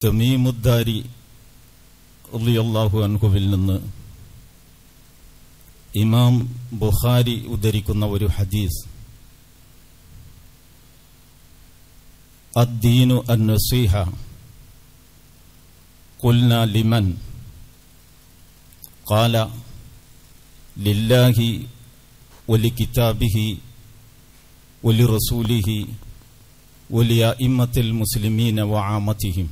തമീമുദ്ദാരി റളിയല്ലാഹു അൻഹുവിൽ നിന്ന് ഇമാം ബുഖാരി ഉദ്ധരിക്കുന്ന ഒരു ഹദീസ് അദ്ദീനു അന്നസീഹ قلنا لمن قال لله ولكتابه ولرسوله ولأئمة المسلمين وعامتهم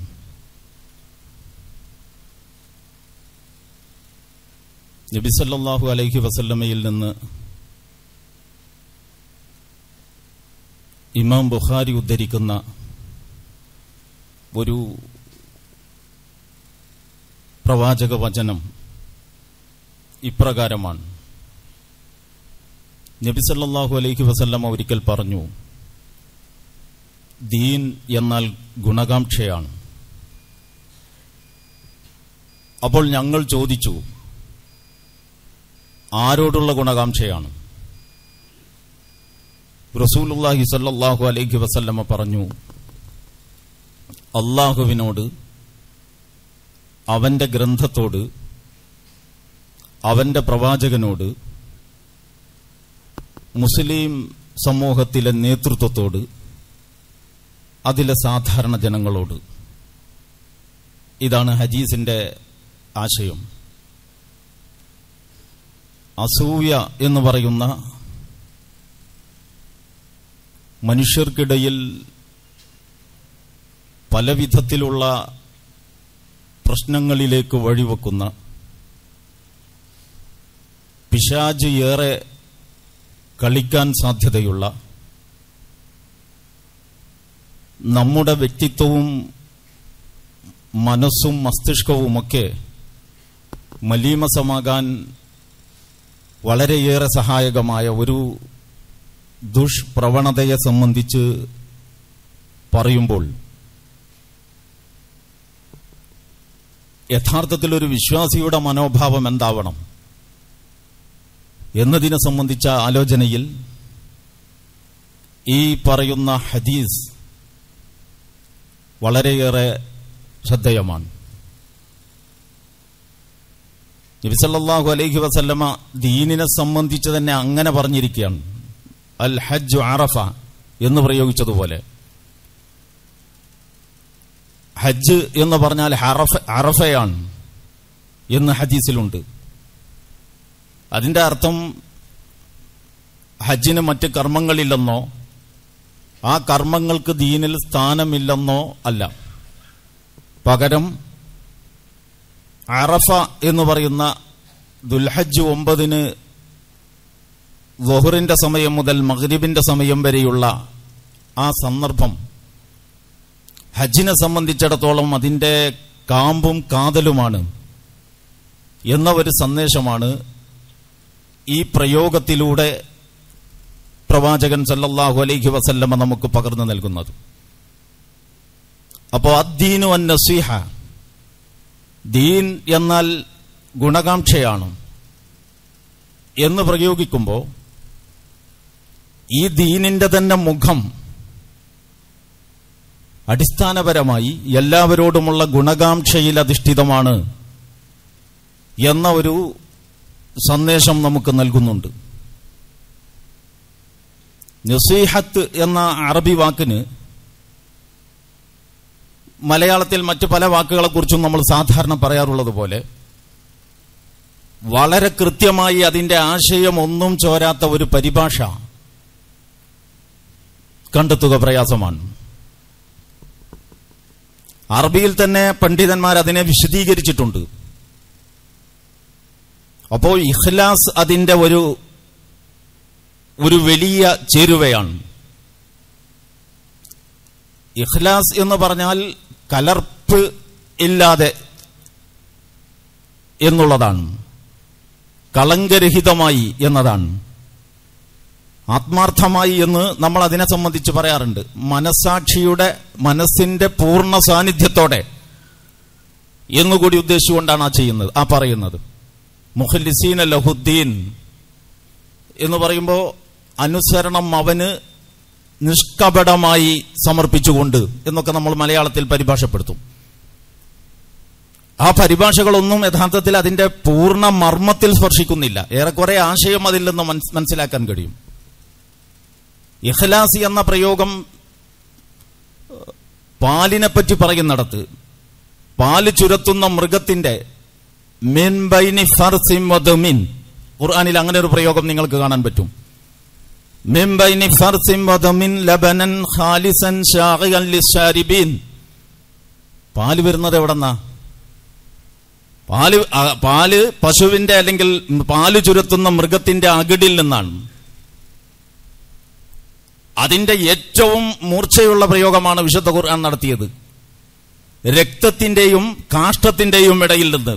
നബി സല്ലല്ലാഹു അലൈഹി വസല്ലമയിൽ നിന്ന് ഇമാം ബുഖാരി ഉദ്ധരിക്കുന്ന ഒരു പ്രവാചക വചനം ഇപ്രകാരമാണ് നബി സല്ലല്ലാഹു അലൈഹി വസല്ലമ ഒരിക്കൽ പറഞ്ഞു ദീൻ എന്നാൽ ഗുണകാംക്ഷയാണ് അപ്പോൾ ഞങ്ങൾ ചോദിച്ചു ആരോടുള്ള ഗുണകാംക്ഷയാണ് റസൂലുള്ളാഹി സല്ലല്ലാഹു അലൈഹി വസല്ലമ പറഞ്ഞു അള്ളാഹുവിനോട് അവന്റെ ഗ്രന്ഥത്തോട് അവന്റെ പ്രവാചകനോട് മുസ്ലിം സമൂഹത്തിലെ നേതൃത്വത്തോട് അതിലെ സാധാരണ ജനങ്ങളോട് ഇതാണ് ഹദീസിന്റെ ആശയം അസൂയ എന്ന് പറയുന്ന മനുഷ്യർക്കിടയിൽ പലവിധത്തിലുള്ള പ്രശ്നങ്ങളിലേക്ക് വഴിവെക്കുന്ന പിശാജ് ഏറെ കളിക്കാൻ സാധ്യതയുള്ള നമ്മുടെ വ്യക്തിത്വവും മനസ്സും മസ്തിഷ്കവുമൊക്കെ മലീമസമാകാൻ വളരെയേറെ സഹായകമായ ഒരു ദുഷ്പ്രവണതയെ സംബന്ധിച്ച് പറയുമ്പോൾ യഥാർത്ഥത്തിൽ ഒരു വിശ്വാസിയുടെ മനോഭാവം എന്താവണം എന്നതിനെ സംബന്ധിച്ച ആലോചനയിൽ ഈ പറയുന്ന ഹദീസ് വളരെയേറെ ശ്രദ്ധേയമാണ് നബിസല്ലാഹു അലൈഹി വസല്ലമ ദീനിനെ സംബന്ധിച്ച് തന്നെ അങ്ങനെ പറഞ്ഞിരിക്കുകയാണ് അൽ ഹജ്ജ് അറഫ എന്ന് പ്രയോഗിച്ചതുപോലെ ഹജ്ജ് എന്ന് പറഞ്ഞാൽ ഹറഫ അറഫയാണ് എന്ന് ഹദീസിലുണ്ട് അതിന്റെ അർത്ഥം ഹജ്ജിന് മറ്റ് കർമ്മങ്ങളില്ലെന്നോ ആ കർമ്മങ്ങൾക്ക് ദീനിൽ സ്ഥാനമില്ലെന്നോ അല്ല പകരം അറഫ എന്ന് പറയുന്ന ദുൽഹജ്ജ് ഒമ്പതിന് വഹുറിന്റെ സമയം മുതൽ മഗ്രിബിന്റെ സമയം വരെയുള്ള ആ സന്ദർഭം ഹജ്ജിനെ സംബന്ധിച്ചിടത്തോളം അതിന്റെ കാമ്പും കാതലുമാണ് എന്ന ഒരു സന്ദേശമാണ് ഈ പ്രയോഗത്തിലൂടെ പ്രവാചകൻ സല്ലല്ലാഹു അലൈഹി വസല്ലമ നമുക്ക് പകർന്നു നൽകുന്നത് അപ്പോൾ അദ്ദീനു അൻ നസീഹ ദീൻ എന്നാൽ ഗുണകാംക്ഷയാണ് എന്ന് പ്രയോഗിക്കുമ്പോൾ ഈ ദീനിന്റെ തന്നെ മുഖം അടിസ്ഥാനപരമായി എല്ലാവരോടുമുള്ള ഗുണകാംക്ഷയിൽ അധിഷ്ഠിതമാണ് എന്ന ഒരു സന്ദേശം നമുക്ക് നൽകുന്നുണ്ട് നസീഹത്ത് എന്ന അറബി വാക്കിന് മലയാളത്തിൽ മറ്റു പല വാക്കുകളെക്കുറിച്ചും നമ്മൾ സാധാരണ പറയാറുള്ളത് പോലെ വളരെ കൃത്യമായി അതിന്റെ ആശയം ഒന്നും ചോരാത്ത ഒരു പരിഭാഷ കണ്ടെത്തുക പ്രയാസമാണ് അറബിയിൽ തന്നെ പണ്ഡിതന്മാർ അതിനെ വിശദീകരിച്ചിട്ടുണ്ട് അപ്പോൾ ഇഖ്ലാസ് അതിന്റെ ഒരു ഒരു വലിയ ചേരുവയാണ് ഇഖ്ലാസ് എന്ന് പറഞ്ഞാൽ കലർപ്പ് ഇല്ലാതെ എന്നുള്ളതാണ് കളങ്കരഹിതമായി എന്നതാണ് ആത്മാർത്ഥമായി എന്ന് നമ്മൾ അതിനെ സംബന്ധിച്ച് പറയാറുണ്ട് മനസാക്ഷിയുടെ മനസ്സിന്റെ പൂർണ്ണ സാന്നിധ്യത്തോടെ എന്നുകൂടി ഉദ്ദേശിച്ചുകൊണ്ടാണ് ആ ചെയ്യുന്നത് ആ പറയുന്നത് മുഖലിസീൻ ലഹുദ്ദീൻ എന്ന് പറയുമ്പോൾ അനുസരണം അവന് നിഷ്കപടമായി സമർപ്പിച്ചുകൊണ്ട് എന്നൊക്കെ നമ്മൾ മലയാളത്തിൽ പരിഭാഷപ്പെടുത്തും ആ പരിഭാഷകളൊന്നും യഥാർത്ഥത്തിൽ അതിന്റെ പൂർണ്ണ മർമ്മത്തിൽ സ്പർശിക്കുന്നില്ല ഏറെക്കുറെ ആശയം അതിൽ നിന്ന് മനസ്- മനസ്സിലാക്കാൻ കഴിയും ഇഖ്ലാസി എന്ന പ്രയോഗം ഏഹ്, പാലിനെ പറ്റി പറയുന്നിടത്ത് പാല് ചുരത്തുന്ന മൃഗത്തിന്റെ മിൻ ബൈനി ഫർസിം വദമിൻ ഖുർആനിൽ അങ്ങനെ ഒരു പ്രയോഗം നിങ്ങൾക്ക് കാണാൻ പറ്റും മിൻ ബൈനി ഫർസിം വദമിൻ ലബനൻ ഖാലിസൻ ഷാഗിയൻ ലിശാരിബീൻ പാല് വരുന്നത് എവിടെന്നാ പാല് ആ, പാല് പശുവിന്റെ അല്ലെങ്കിൽ പാല് ചുരത്തുന്ന മൃഗത്തിന്റെ അകിടിൽ നിന്നാണ് അതിന്റെ ഏറ്റവും മൂർച്ചയുള്ള പ്രയോഗമാണ് വിശുദ്ധ ഖുർആൻ നടത്തിയത് രക്തത്തിന്റെയും കാഷ്ടത്തിന്റെയും ഇടയിൽ നിന്ന്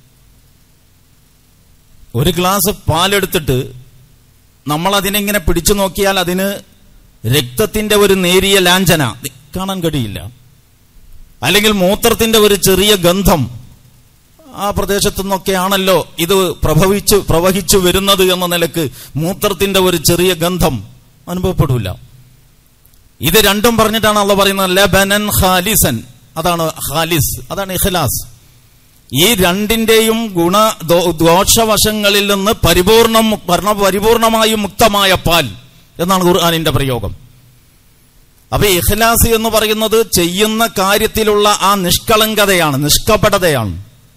ഒരു ഗ്ലാസ് പാലെടുത്തിട്ട് നമ്മൾ അതിനെങ്ങനെ പിടിച്ചു നോക്കിയാൽ അതിന് രക്തത്തിന്റെ ഒരു നേരിയ ലാഞ്ചന കാണാൻ കഴിയില്ല അല്ലെങ്കിൽ മൂത്രത്തിന്റെ ഒരു ചെറിയ ഗന്ധം ആ പ്രദേശത്തു നിന്നൊക്കെയാണല്ലോ ഇത് പ്രഭവിച്ചു പ്രവഹിച്ചു വരുന്നത് എന്ന നിലക്ക് മൂത്രത്തിന്റെ ഒരു ചെറിയ ഗന്ധം അനുഭവപ്പെടില്ല ഇത് രണ്ടും പറഞ്ഞിട്ടാണ് അള്ള പറയുന്നത് ലബനൻ ഖാലിസൻ അതാണ് ഖാലിസ് അതാണ് ഇഖ്ലാസ് ഈ രണ്ടിന്റെയും ഗുണ ദോ- ദോഷവശങ്ങളിൽ നിന്ന് പരിപൂർണം ഭരണ- പരിപൂർണമായും മുക്തമായ പാൽ എന്നാണ് ഖുർആാനിന്റെ പ്രയോഗം അപ്പൊ ഇഖ്ലാസ് എന്ന് പറയുന്നത് ചെയ്യുന്ന കാര്യത്തിലുള്ള ആ നിഷ്കളങ്കതയാണ് നിഷ്കപടതയാണ്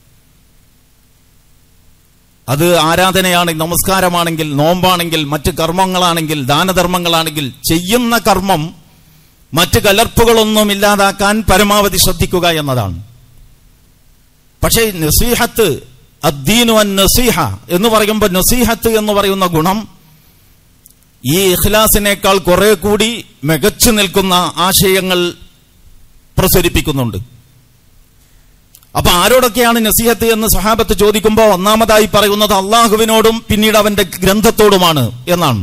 അത് ആരാധനയാണെങ്കിൽ നമസ്കാരമാണെങ്കിൽ നോമ്പാണെങ്കിൽ മറ്റ് കർമ്മങ്ങളാണെങ്കിൽ ദാനധർമ്മങ്ങളാണെങ്കിൽ ചെയ്യുന്ന കർമ്മം മറ്റ് കലർപ്പുകളൊന്നും ഇല്ലാതാക്കാൻ പരമാവധി ശ്രദ്ധിക്കുക എന്നതാണ് പക്ഷേ നസീഹത്ത് അദ്ദീനു അൻ നസീഹ എന്ന് പറയുമ്പോൾ നസീഹത്ത് എന്ന് പറയുന്ന ഗുണം ഈ ഇഖ്ലാസിനേക്കാൾ കുറെ കൂടി മികച്ചു നിൽക്കുന്ന ആശയങ്ങൾ പ്രസരിപ്പിക്കുന്നുണ്ട് അപ്പൊ ആരോടൊക്കെയാണ് നസീഹത്ത് എന്ന് സഹാബത്ത് ചോദിക്കുമ്പോൾ ഒന്നാമതായി പറയുന്നത് അള്ളാഹുവിനോടും പിന്നീട് അവന്റെ ഗ്രന്ഥത്തോടുമാണ് എന്നാണ്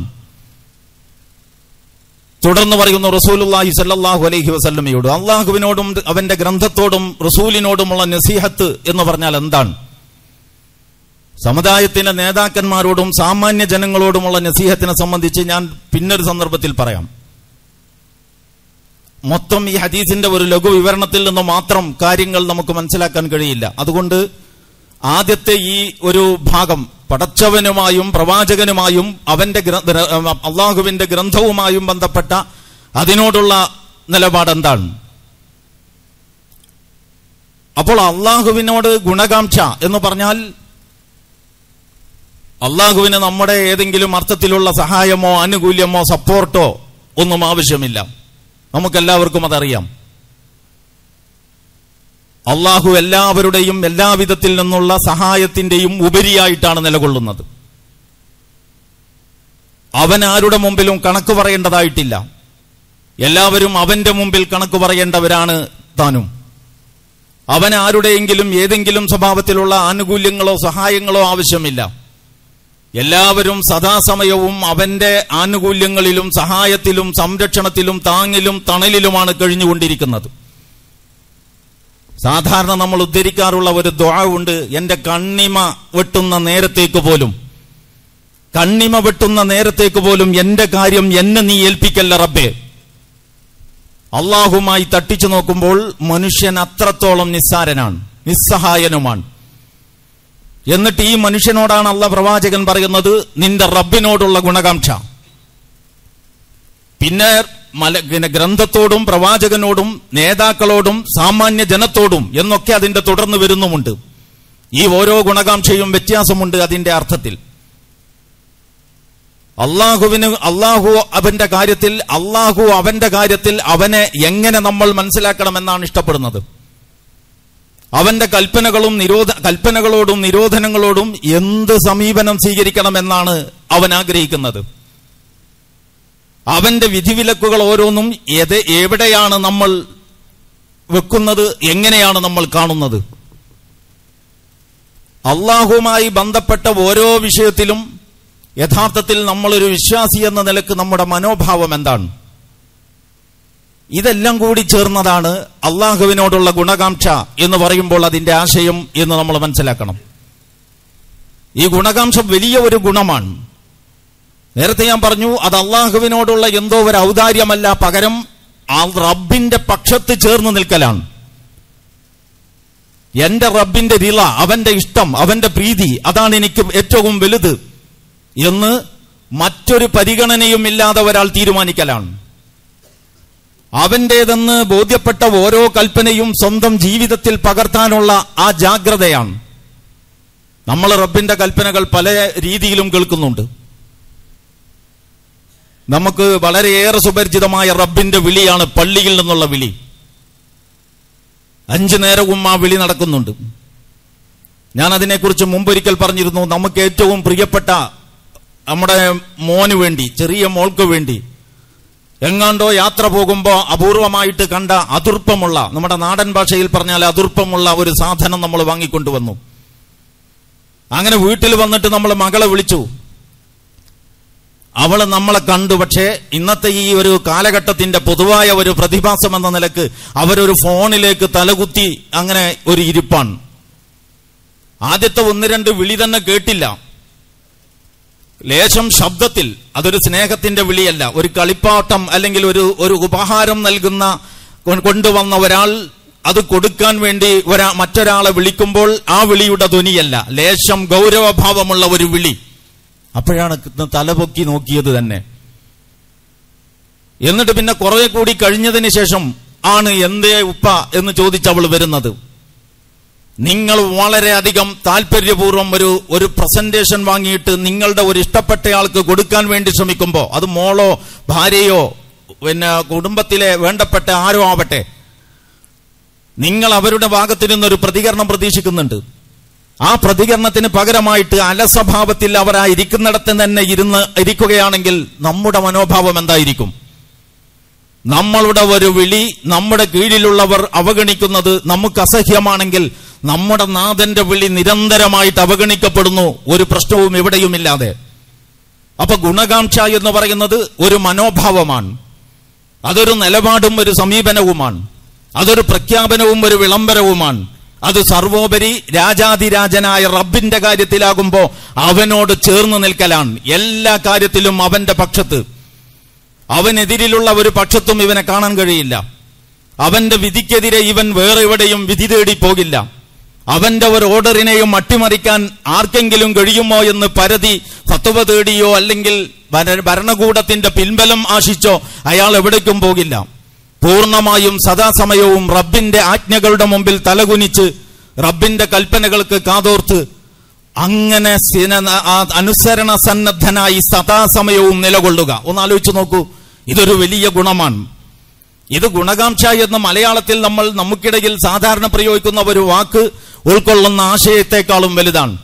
തുടർന്ന് പറയുന്നു റസൂലുള്ളാഹി സല്ലല്ലാഹു അലൈഹി വസല്ലമയോട് അള്ളാഹുവിനോടും അവന്റെ ഗ്രന്ഥത്തോടും റസൂലിനോടുമുള്ള നസീഹത്ത് എന്ന് പറഞ്ഞാൽ എന്താണ് സമുദായത്തിലെ നേതാക്കന്മാരോടും സാമാന്യ ജനങ്ങളോടുമുള്ള നസീഹത്തിനെ സംബന്ധിച്ച് ഞാൻ പിന്നൊരു സന്ദർഭത്തിൽ പറയാം മൊത്തം ഈ ഹദീസിന്റെ ഒരു ലഘു വിവരണത്തിൽ നിന്ന് മാത്രം കാര്യങ്ങൾ നമുക്ക് മനസ്സിലാക്കാൻ കഴിയില്ല അതുകൊണ്ട് ആദ്യത്തെ ഈ ഒരു ഭാഗം പടച്ചവനുമായും പ്രവാചകനുമായും അവന്റെ ഗ്ര- ഗ്ര- അള്ളാഹുവിന്റെ ഗ്രന്ഥവുമായും ബന്ധപ്പെട്ട അതിനോടുള്ള നിലപാട് എന്താണ് അപ്പോൾ അള്ളാഹുവിനോട് ഗുണകാംക്ഷ എന്ന് പറഞ്ഞാൽ അള്ളാഹുവിന് നമ്മുടെ ഏതെങ്കിലും അർത്ഥത്തിലുള്ള സഹായമോ ആനുകൂല്യമോ സപ്പോർട്ടോ ഒന്നും ആവശ്യമില്ല നമുക്കെല്ലാവർക്കും അതറിയാം അള്ളാഹു എല്ലാവരുടെയും എല്ലാവിധത്തിൽ നിന്നുള്ള സഹായത്തിന്റെയും ഉപരിയായിട്ടാണ് നിലകൊള്ളുന്നത് അവൻ ആരുടെ മുമ്പിലും കണക്ക് പറയേണ്ടതായിട്ടില്ല എല്ലാവരും അവന്റെ മുമ്പിൽ കണക്ക് പറയേണ്ടവരാണ് താനും അവൻ ആരുടെയെങ്കിലും ഏതെങ്കിലും സ്വഭാവത്തിലുള്ള ആനുകൂല്യങ്ങളോ സഹായങ്ങളോ ആവശ്യമില്ല എല്ലാവരും സദാസമയവും അവന്റെ ആനുകൂല്യങ്ങളിലും സഹായത്തിലും സംരക്ഷണത്തിലും താങ്ങിലും തണലിലുമാണ് കഴിഞ്ഞുകൊണ്ടിരിക്കുന്നത് സാധാരണ നമ്മൾ ഉദ്ധരിക്കാറുള്ള ഒരു ദ്വാ ഉണ്ട് എന്റെ കണ്ണിമ വെട്ടുന്ന നേരത്തേക്ക് പോലും കണ്ണിമ വെട്ടുന്ന നേരത്തേക്ക് പോലും എന്റെ കാര്യം എന്നെ നീ ഏൽപ്പിക്കല്ല റബ്ബേ അള്ളാഹുമായി തട്ടിച്ചു നോക്കുമ്പോൾ മനുഷ്യൻ അത്രത്തോളം നിസ്സാരനാണ് നിസ്സഹായനുമാണ് എന്നിട്ട് ഈ മനുഷ്യനോടാണ് അള്ള പ്രവാചകൻ പറയുന്നത് നിന്റെ റബ്ബിനോടുള്ള ഗുണകാംക്ഷ പിന്നെ മല പിന്നെ ഗ്രന്ഥത്തോടും പ്രവാചകനോടും നേതാക്കളോടും സാമാന്യ ജനത്തോടും എന്നൊക്കെ അതിന്റെ തുടർന്ന് വരുന്നുമുണ്ട് ഈ ഓരോ ഗുണകാംക്ഷയും വ്യത്യാസമുണ്ട് അതിന്റെ അർത്ഥത്തിൽ അള്ളാഹുവിന് അള്ളാഹു അവന്റെ കാര്യത്തിൽ അള്ളാഹു അവന്റെ കാര്യത്തിൽ അവനെ എങ്ങനെ നമ്മൾ മനസ്സിലാക്കണമെന്നാണ് ഇഷ്ടപ്പെടുന്നത് അവന്റെ കൽപ്പനകളും നിരോധ കൽപ്പനകളോടും നിരോധനങ്ങളോടും എന്ത് സമീപനം സ്വീകരിക്കണമെന്നാണ് അവൻ ആഗ്രഹിക്കുന്നത് അവന്റെ വിധിവിലക്കുകൾ ഓരോന്നും ഏത് എവിടെയാണ് നമ്മൾ വെക്കുന്നത് എങ്ങനെയാണ് നമ്മൾ കാണുന്നത് അള്ളാഹുമായി ബന്ധപ്പെട്ട ഓരോ വിഷയത്തിലും യഥാർത്ഥത്തിൽ നമ്മളൊരു വിശ്വാസി എന്ന നിലക്ക് നമ്മുടെ മനോഭാവം എന്താണ് ഇതെല്ലാം കൂടി ചേർന്നതാണ് അള്ളാഹുവിനോടുള്ള ഗുണകാംക്ഷ എന്ന് പറയുമ്പോൾ അതിന്റെ ആശയം എന്ന് നമ്മൾ മനസ്സിലാക്കണം ഈ ഗുണകാംക്ഷ വലിയ ഒരു ഗുണമാണ് നേരത്തെ ഞാൻ പറഞ്ഞു അത് അള്ളാഹുവിനോടുള്ള എന്തോ ഒരു ഔദാര്യമല്ല പകരം ആ റബ്ബിന്റെ പക്ഷത്ത് ചേർന്ന് നിൽക്കലാണ് എന്റെ റബ്ബിന്റെ റിള അവന്റെ ഇഷ്ടം അവന്റെ പ്രീതി അതാണ് എനിക്ക് ഏറ്റവും വലുത് എന്ന് മറ്റൊരു പരിഗണനയും ഇല്ലാതെ ഒരാൾ തീരുമാനിക്കലാണ് അവന്റേതെന്ന് ബോധ്യപ്പെട്ട ഓരോ കൽപ്പനയും സ്വന്തം ജീവിതത്തിൽ പകർത്താനുള്ള ആ ജാഗ്രതയാണ് നമ്മൾ റബ്ബിന്റെ കൽപ്പനകൾ പല രീതിയിലും കേൾക്കുന്നുണ്ട് നമുക്ക് വളരെയേറെ സുപരിചിതമായ റബ്ബിന്റെ വിളിയാണ് പള്ളിയിൽ നിന്നുള്ള വിളി അഞ്ചു നേരവും ആ വിളി നടക്കുന്നുണ്ട് ഞാൻ അതിനെക്കുറിച്ച് മുമ്പൊരിക്കൽ പറഞ്ഞിരുന്നു നമുക്ക് ഏറ്റവും പ്രിയപ്പെട്ട നമ്മുടെ മോന് വേണ്ടി ചെറിയ മോൾക്ക് വേണ്ടി എങ്ങാണ്ടോ യാത്ര പോകുമ്പോൾ അപൂർവമായിട്ട് കണ്ട അതുർപ്പമുള്ള നമ്മുടെ നാടൻ ഭാഷയിൽ പറഞ്ഞാൽ അതുർപ്പമുള്ള ഒരു സാധനം നമ്മൾ വാങ്ങിക്കൊണ്ടുവന്നു അങ്ങനെ വീട്ടിൽ വന്നിട്ട് നമ്മൾ മകളെ വിളിച്ചു അവള് നമ്മളെ കണ്ടു പക്ഷേ ഇന്നത്തെ ഈ ഒരു കാലഘട്ടത്തിന്റെ പൊതുവായ ഒരു പ്രതിഭാസം എന്ന നിലക്ക് അവരൊരു ഫോണിലേക്ക് തലകുത്തി അങ്ങനെ ഒരു ഇരിപ്പാണ് ആദ്യത്തെ ഒന്ന് രണ്ട് വിളി തന്നെ കേട്ടില്ല ലേശം ശബ്ദത്തിൽ അതൊരു സ്നേഹത്തിന്റെ വിളിയല്ല ഒരു കളിപ്പാട്ടം അല്ലെങ്കിൽ ഒരു ഒരു ഉപഹാരം നൽകുന്ന കൊ- കൊണ്ടുവന്ന ഒരാൾ അത് കൊടുക്കാൻ വേണ്ടി ഒരാ മറ്റൊരാളെ വിളിക്കുമ്പോൾ ആ വിളിയുടെ ധ്വനിയല്ല ലേശം ഗൗരവഭാവമുള്ള ഒരു വിളി അപ്പോഴാണ് തലപൊക്കി നോക്കിയത് തന്നെ എന്നിട്ട് പിന്നെ കുറെ കൂടി കഴിഞ്ഞതിന് ശേഷം ആണ് എന്തേ ഉപ്പ എന്ന് ചോദിച്ച് അവൾ വരുന്നത് നിങ്ങൾ വളരെയധികം താല്പര്യപൂർവ്വം ഒരു ഒരു പ്രസന്റേഷൻ വാങ്ങിയിട്ട് നിങ്ങളുടെ ഒരു ഇഷ്ടപ്പെട്ടയാൾക്ക് കൊടുക്കാൻ വേണ്ടി ശ്രമിക്കുമ്പോൾ അത് മോളോ ഭാര്യയോ പിന്നെ കുടുംബത്തിലെ വേണ്ടപ്പെട്ട ആരോ ആവട്ടെ നിങ്ങൾ അവരുടെ ഭാഗത്തു നിന്നൊരു പ്രതികരണം പ്രതീക്ഷിക്കുന്നുണ്ട് ആ പ്രതികരണത്തിന് പകരമായിട്ട് അലസ്വഭാവത്തിൽ അവർ ആ ഇരിക്കുന്നിടത്ത് തന്നെ ഇരുന്ന് ഇരിക്കുകയാണെങ്കിൽ നമ്മുടെ മനോഭാവം എന്തായിരിക്കും നമ്മളുടെ ഒരു വിളി നമ്മുടെ കീഴിലുള്ളവർ അവഗണിക്കുന്നത് നമുക്ക് അസഹ്യമാണെങ്കിൽ നമ്മുടെ നാഥന്റെ വിളി നിരന്തരമായിട്ട് അവഗണിക്കപ്പെടുന്നു ഒരു പ്രശ്നവും എവിടെയുമില്ലാതെ അപ്പൊ ഗുണകാംക്ഷ എന്ന് പറയുന്നത് ഒരു മനോഭാവമാണ് അതൊരു നിലപാടും ഒരു സമീപനവുമാണ് അതൊരു പ്രഖ്യാപനവും ഒരു വിളംബരവുമാണ് അത് സർവോപരി രാജാതിരാജനായ റബ്ബിന്റെ കാര്യത്തിലാകുമ്പോ അവനോട് ചേർന്ന് നിൽക്കലാണ് എല്ലാ കാര്യത്തിലും അവന്റെ പക്ഷത്ത് അവനെതിരിലുള്ള ഒരു പക്ഷത്തും ഇവനെ കാണാൻ കഴിയില്ല അവന്റെ വിധിക്കെതിരെ ഇവൻ വേറെ എവിടെയും വിധി തേടി പോകില്ല അവന്റെ ഒരു ഓർഡറിനെയും അട്ടിമറിക്കാൻ ആർക്കെങ്കിലും കഴിയുമോ എന്ന് പരതി ഫത്വ തേടിയോ അല്ലെങ്കിൽ ഭര- ഭരണകൂടത്തിന്റെ പിൻബലം ആശിച്ചോ അയാൾ എവിടേക്കും പോകില്ല പൂർണ്ണമായും സദാസമയവും റബ്ബിന്റെ ആജ്ഞകളുടെ മുമ്പിൽ തലകുനിച്ച് റബ്ബിന്റെ കൽപ്പനകൾക്ക് കാതോർത്ത് അങ്ങനെ സിന- ആ അനുസരണ സന്നദ്ധനായി സദാസമയവും നിലകൊള്ളുക ഒന്ന് ആലോചിച്ച് നോക്കൂ ഇതൊരു വലിയ ഗുണമാണ് ഇത് ഗുണകാംക്ഷ എന്ന മലയാളത്തിൽ നമ്മൾ നമുക്കിടയിൽ സാധാരണ പ്രയോഗിക്കുന്ന ഒരു വാക്ക് ഉൾക്കൊള്ളുന്ന ആശയത്തെക്കാളും വലുതാണ്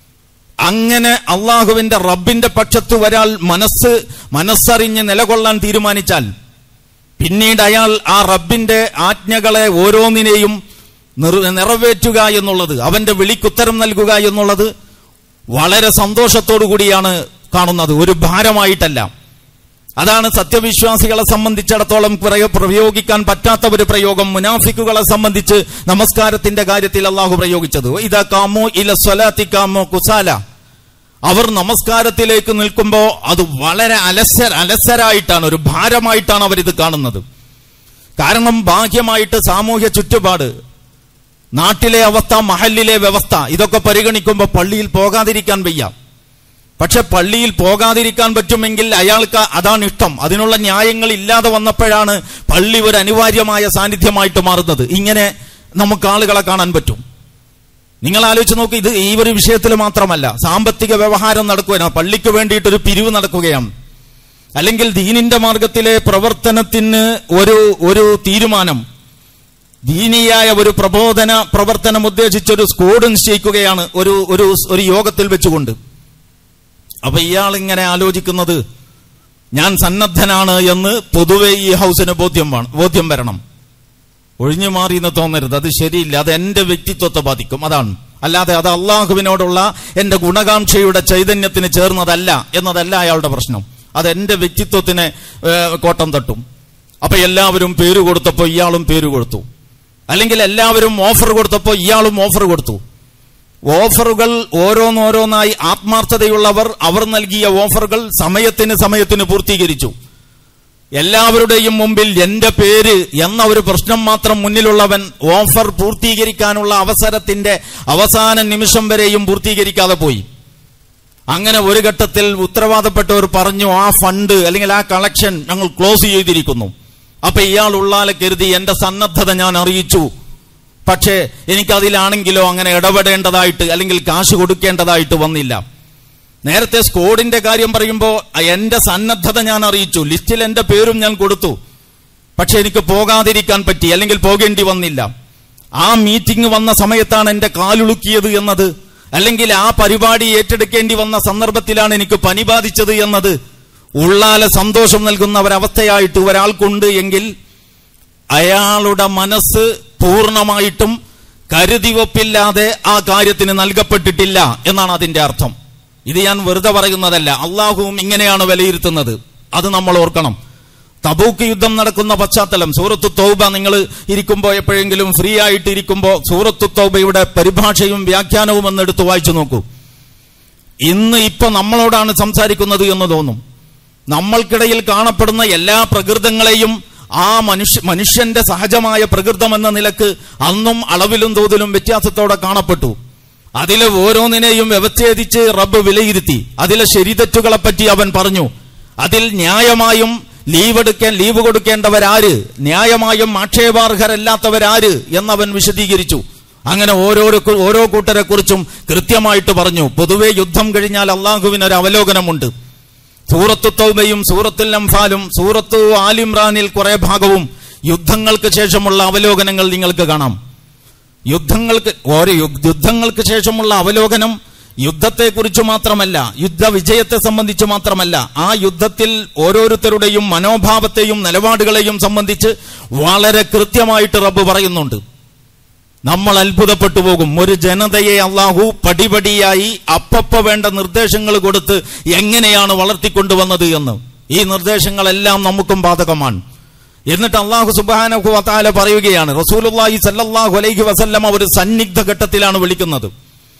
അങ്ങനെ അള്ളാഹുവിന്റെ റബ്ബിന്റെ പക്ഷത്ത് ഒരാൾ മനസ്സ് മനസ്സറിഞ്ഞ് നിലകൊള്ളാൻ തീരുമാനിച്ചാൽ പിന്നീട് അയാൾ ആ റബ്ബിന്റെ ആജ്ഞകളെ ഓരോന്നിനെയും നിർ- നിറവേറ്റുക എന്നുള്ളത് അവന്റെ വിളിക്കുത്തരം നൽകുക എന്നുള്ളത് വളരെ സന്തോഷത്തോടു കൂടിയാണ് കാണുന്നത് ഒരു ഭാരമായിട്ടല്ല അതാണ് സത്യവിശ്വാസികളെ സംബന്ധിച്ചിടത്തോളം പ്രയോ- പ്രയോഗിക്കാൻ പറ്റാത്ത ഒരു പ്രയോഗം മുനാഫിക്കുകളെ സംബന്ധിച്ച് നമസ്കാരത്തിന്റെ കാര്യത്തിൽ അള്ളാഹു പ്രയോഗിച്ചത് ഇതാ കാമോ ഇല സ്വലാത്തി കാമോ കുസാല അവർ നമസ്കാരത്തിലേക്ക് നിൽക്കുമ്പോ അത് വളരെ അലസ അലസരായിട്ടാണ് ഒരു ഭാരമായിട്ടാണ് അവരിത് കാണുന്നത് കാരണം ബാഹ്യമായിട്ട് സാമൂഹ്യ ചുറ്റുപാട് നാട്ടിലെ അവസ്ഥ മഹലിലെ വ്യവസ്ഥ ഇതൊക്കെ പരിഗണിക്കുമ്പോൾ പള്ളിയിൽ പോകാതിരിക്കാൻ വയ്യ പക്ഷെ പള്ളിയിൽ പോകാതിരിക്കാൻ പറ്റുമെങ്കിൽ അയാൾക്ക് അതാണ് ഇഷ്ടം അതിനുള്ള ന്യായങ്ങൾ ഇല്ലാതെ വന്നപ്പോഴാണ് പള്ളി ഒരു അനിവാര്യമായ സാന്നിധ്യമായിട്ട് മാറുന്നത് ഇങ്ങനെ നമുക്ക് ആളുകളെ കാണാൻ പറ്റും നിങ്ങൾ ആലോചിച്ച് നോക്ക് ഇത് ഈ ഒരു വിഷയത്തിൽ മാത്രമല്ല സാമ്പത്തിക വ്യവഹാരം നടക്കുകയാണ് പള്ളിക്ക് വേണ്ടിയിട്ട് ഒരു പിരിവ് നടക്കുകയാണ് അല്ലെങ്കിൽ ദീനിന്റെ മാർഗത്തിലെ പ്രവർത്തനത്തിന് ഒരു ഒരു തീരുമാനം ദീനീയായ ഒരു പ്രബോധന പ്രവർത്തനം ഉദ്ദേശിച്ച് ഒരു സ്കോഡ് നിശ്ചയിക്കുകയാണ് ഒരു ഒരു ഒരു യോഗത്തിൽ വെച്ചുകൊണ്ട് അപ്പൊ ഇയാൾ ഇങ്ങനെ ആലോചിക്കുന്നത് ഞാൻ സന്നദ്ധനാണ് എന്ന് പൊതുവെ ഈ ഹൗസിന് ബോധ്യം വേണം ബോധ്യം വരണം ഒഴിഞ്ഞു മാറി എന്ന് തോന്നരുത് അത് ശരിയില്ല അത് എന്റെ വ്യക്തിത്വത്തെ ബാധിക്കും അതാണ് അല്ലാതെ അത് അള്ളാഹുവിനോടുള്ള എന്റെ ഗുണകാംക്ഷയുടെ ചൈതന്യത്തിന് ചേർന്നതല്ല എന്നതല്ല അയാളുടെ പ്രശ്നം അത് എന്റെ വ്യക്തിത്വത്തിന് ഏഹ്, കോട്ടം തട്ടും അപ്പൊ എല്ലാവരും പേര് കൊടുത്തപ്പോ ഇയാളും പേര് കൊടുത്തു അല്ലെങ്കിൽ എല്ലാവരും ഓഫർ കൊടുത്തപ്പോ ഇയാളും ഓഫർ കൊടുത്തു ഓഫറുകൾ ഓരോന്നോരോന്നായി ആത്മാർത്ഥതയുള്ളവർ അവർ നൽകിയ ഓഫറുകൾ സമയത്തിന് സമയത്തിന് പൂർത്തീകരിച്ചു എല്ലാവരുടെയും മുമ്പിൽ എന്റെ പേര് എന്ന ഒരു പ്രശ്നം മാത്രം മുന്നിലുള്ളവൻ ഓഫർ പൂർത്തീകരിക്കാനുള്ള അവസരത്തിന്റെ അവസാന നിമിഷം വരെയും പൂർത്തീകരിക്കാതെ പോയി അങ്ങനെ ഒരു ഘട്ടത്തിൽ ഉത്തരവാദപ്പെട്ടവർ പറഞ്ഞു ആ ഫണ്ട് അല്ലെങ്കിൽ ആ കളക്ഷൻ ഞങ്ങൾ ക്ലോസ് ചെയ്തിരിക്കുന്നു അപ്പൊ ഇയാൾ ഉള്ളാലെ കരുതി എന്റെ സന്നദ്ധത ഞാൻ അറിയിച്ചു പക്ഷേ എനിക്കതിലാണെങ്കിലോ അങ്ങനെ ഇടപെടേണ്ടതായിട്ട് അല്ലെങ്കിൽ കാശ് കൊടുക്കേണ്ടതായിട്ട് വന്നില്ല നേരത്തെ സ്കോഡിന്റെ കാര്യം പറയുമ്പോൾ എന്റെ സന്നദ്ധത ഞാൻ അറിയിച്ചു ലിസ്റ്റിൽ എന്റെ പേരും ഞാൻ കൊടുത്തു പക്ഷെ എനിക്ക് പോകാതിരിക്കാൻ പറ്റി അല്ലെങ്കിൽ പോകേണ്ടി വന്നില്ല ആ മീറ്റിംഗ് വന്ന സമയത്താണ് എന്റെ കാലുളുക്കിയത് എന്നത് അല്ലെങ്കിൽ ആ പരിപാടി ഏറ്റെടുക്കേണ്ടി വന്ന സന്ദർഭത്തിലാണ് എനിക്ക് പനി ബാധിച്ചത് എന്നത് ഉള്ളാലെ സന്തോഷം നൽകുന്ന ഒരവസ്ഥയായിട്ട് ഒരാൾക്കുണ്ട് എങ്കിൽ അയാളുടെ മനസ്സ് പൂർണ്ണമായിട്ടും കരുതിവപ്പില്ലാതെ ആ കാര്യത്തിന് നൽകപ്പെട്ടിട്ടില്ല എന്നാണ് അതിന്റെ അർത്ഥം ഇത് ഞാൻ വെറുതെ പറയുന്നതല്ല അള്ളാഹുവും ഇങ്ങനെയാണ് വിലയിരുത്തുന്നത് അത് നമ്മൾ ഓർക്കണം തബൂക്ക് യുദ്ധം നടക്കുന്ന പശ്ചാത്തലം സൂറത്ത് തൗബ നിങ്ങൾ ഇരിക്കുമ്പോൾ എപ്പോഴെങ്കിലും ഫ്രീ ആയിട്ട് ഇരിക്കുമ്പോൾ സൂറത്ത് തൗബയുടെ പരിഭാഷയും വ്യാഖ്യാനവും ഒന്ന് എടുത്ത് വായിച്ചു നോക്കൂ ഇന്ന് ഇപ്പൊ നമ്മളോടാണ് സംസാരിക്കുന്നത് എന്ന് തോന്നും നമ്മൾക്കിടയിൽ കാണപ്പെടുന്ന എല്ലാ പ്രകൃതങ്ങളെയും ആ മനുഷ്യ മനുഷ്യന്റെ സഹജമായ പ്രകൃതം എന്ന നിലക്ക് അന്നും അളവിലും തോതിലും വ്യത്യാസത്തോടെ കാണപ്പെട്ടു അതിലെ ഓരോന്നിനെയും വ്യവച്ഛേദിച്ച് റബ്ബ് വിലയിരുത്തി അതിലെ ശരിതെറ്റുകളെ പറ്റി അവൻ പറഞ്ഞു അതിൽ ന്യായമായും ലീവ് എടുക്കാൻ ലീവ് കൊടുക്കേണ്ടവരാര് ന്യായമായും ആക്ഷേപാർഹരല്ലാത്തവരാര് എന്നവൻ വിശദീകരിച്ചു അങ്ങനെ ഓരോരോ ഓരോ കൂട്ടരെ കുറിച്ചും കൃത്യമായിട്ട് പറഞ്ഞു പൊതുവെ യുദ്ധം കഴിഞ്ഞാൽ അള്ളാഹുവിന് ഒരു അവലോകനമുണ്ട് സൂറത്തു തൗബയും സൂറത്തുൽ അംഫാലും സൂറത്തു ആലിമ്രാനിൽ കുറെ ഭാഗവും യുദ്ധങ്ങൾക്ക് ശേഷമുള്ള അവലോകനങ്ങൾ നിങ്ങൾക്ക് കാണാം യുദ്ധങ്ങൾക്ക് ഓരോ യു- യുദ്ധങ്ങൾക്ക് ശേഷമുള്ള അവലോകനം യുദ്ധത്തെക്കുറിച്ച് മാത്രമല്ല യുദ്ധ വിജയത്തെ സംബന്ധിച്ച് മാത്രമല്ല ആ യുദ്ധത്തിൽ ഓരോരുത്തരുടെയും മനോഭാവത്തെയും നിലപാടുകളെയും സംബന്ധിച്ച് വളരെ കൃത്യമായിട്ട് റബ്ബ് പറയുന്നുണ്ട് നമ്മൾ അത്ഭുതപ്പെട്ടു പോകും ഒരു ജനതയെ അള്ളാഹു പടിപടിയായി അപ്പപ്പ വേണ്ട നിർദ്ദേശങ്ങൾ കൊടുത്ത് എങ്ങനെയാണ് വളർത്തിക്കൊണ്ടുവന്നത് എന്ന് ഈ നിർദ്ദേശങ്ങളെല്ലാം നമുക്കും ബാധകമാണ് എന്നിട്ട് അള്ളാഹു സുബാനഹു വത്താല പറയുകയാണ് റസൂലുള്ളാഹി സല്ലല്ലാഹു അലൈഹി വസല്ലമ ഒരു സന്നിഗ്ധ ഘട്ടത്തിലാണ് വിളിക്കുന്നത്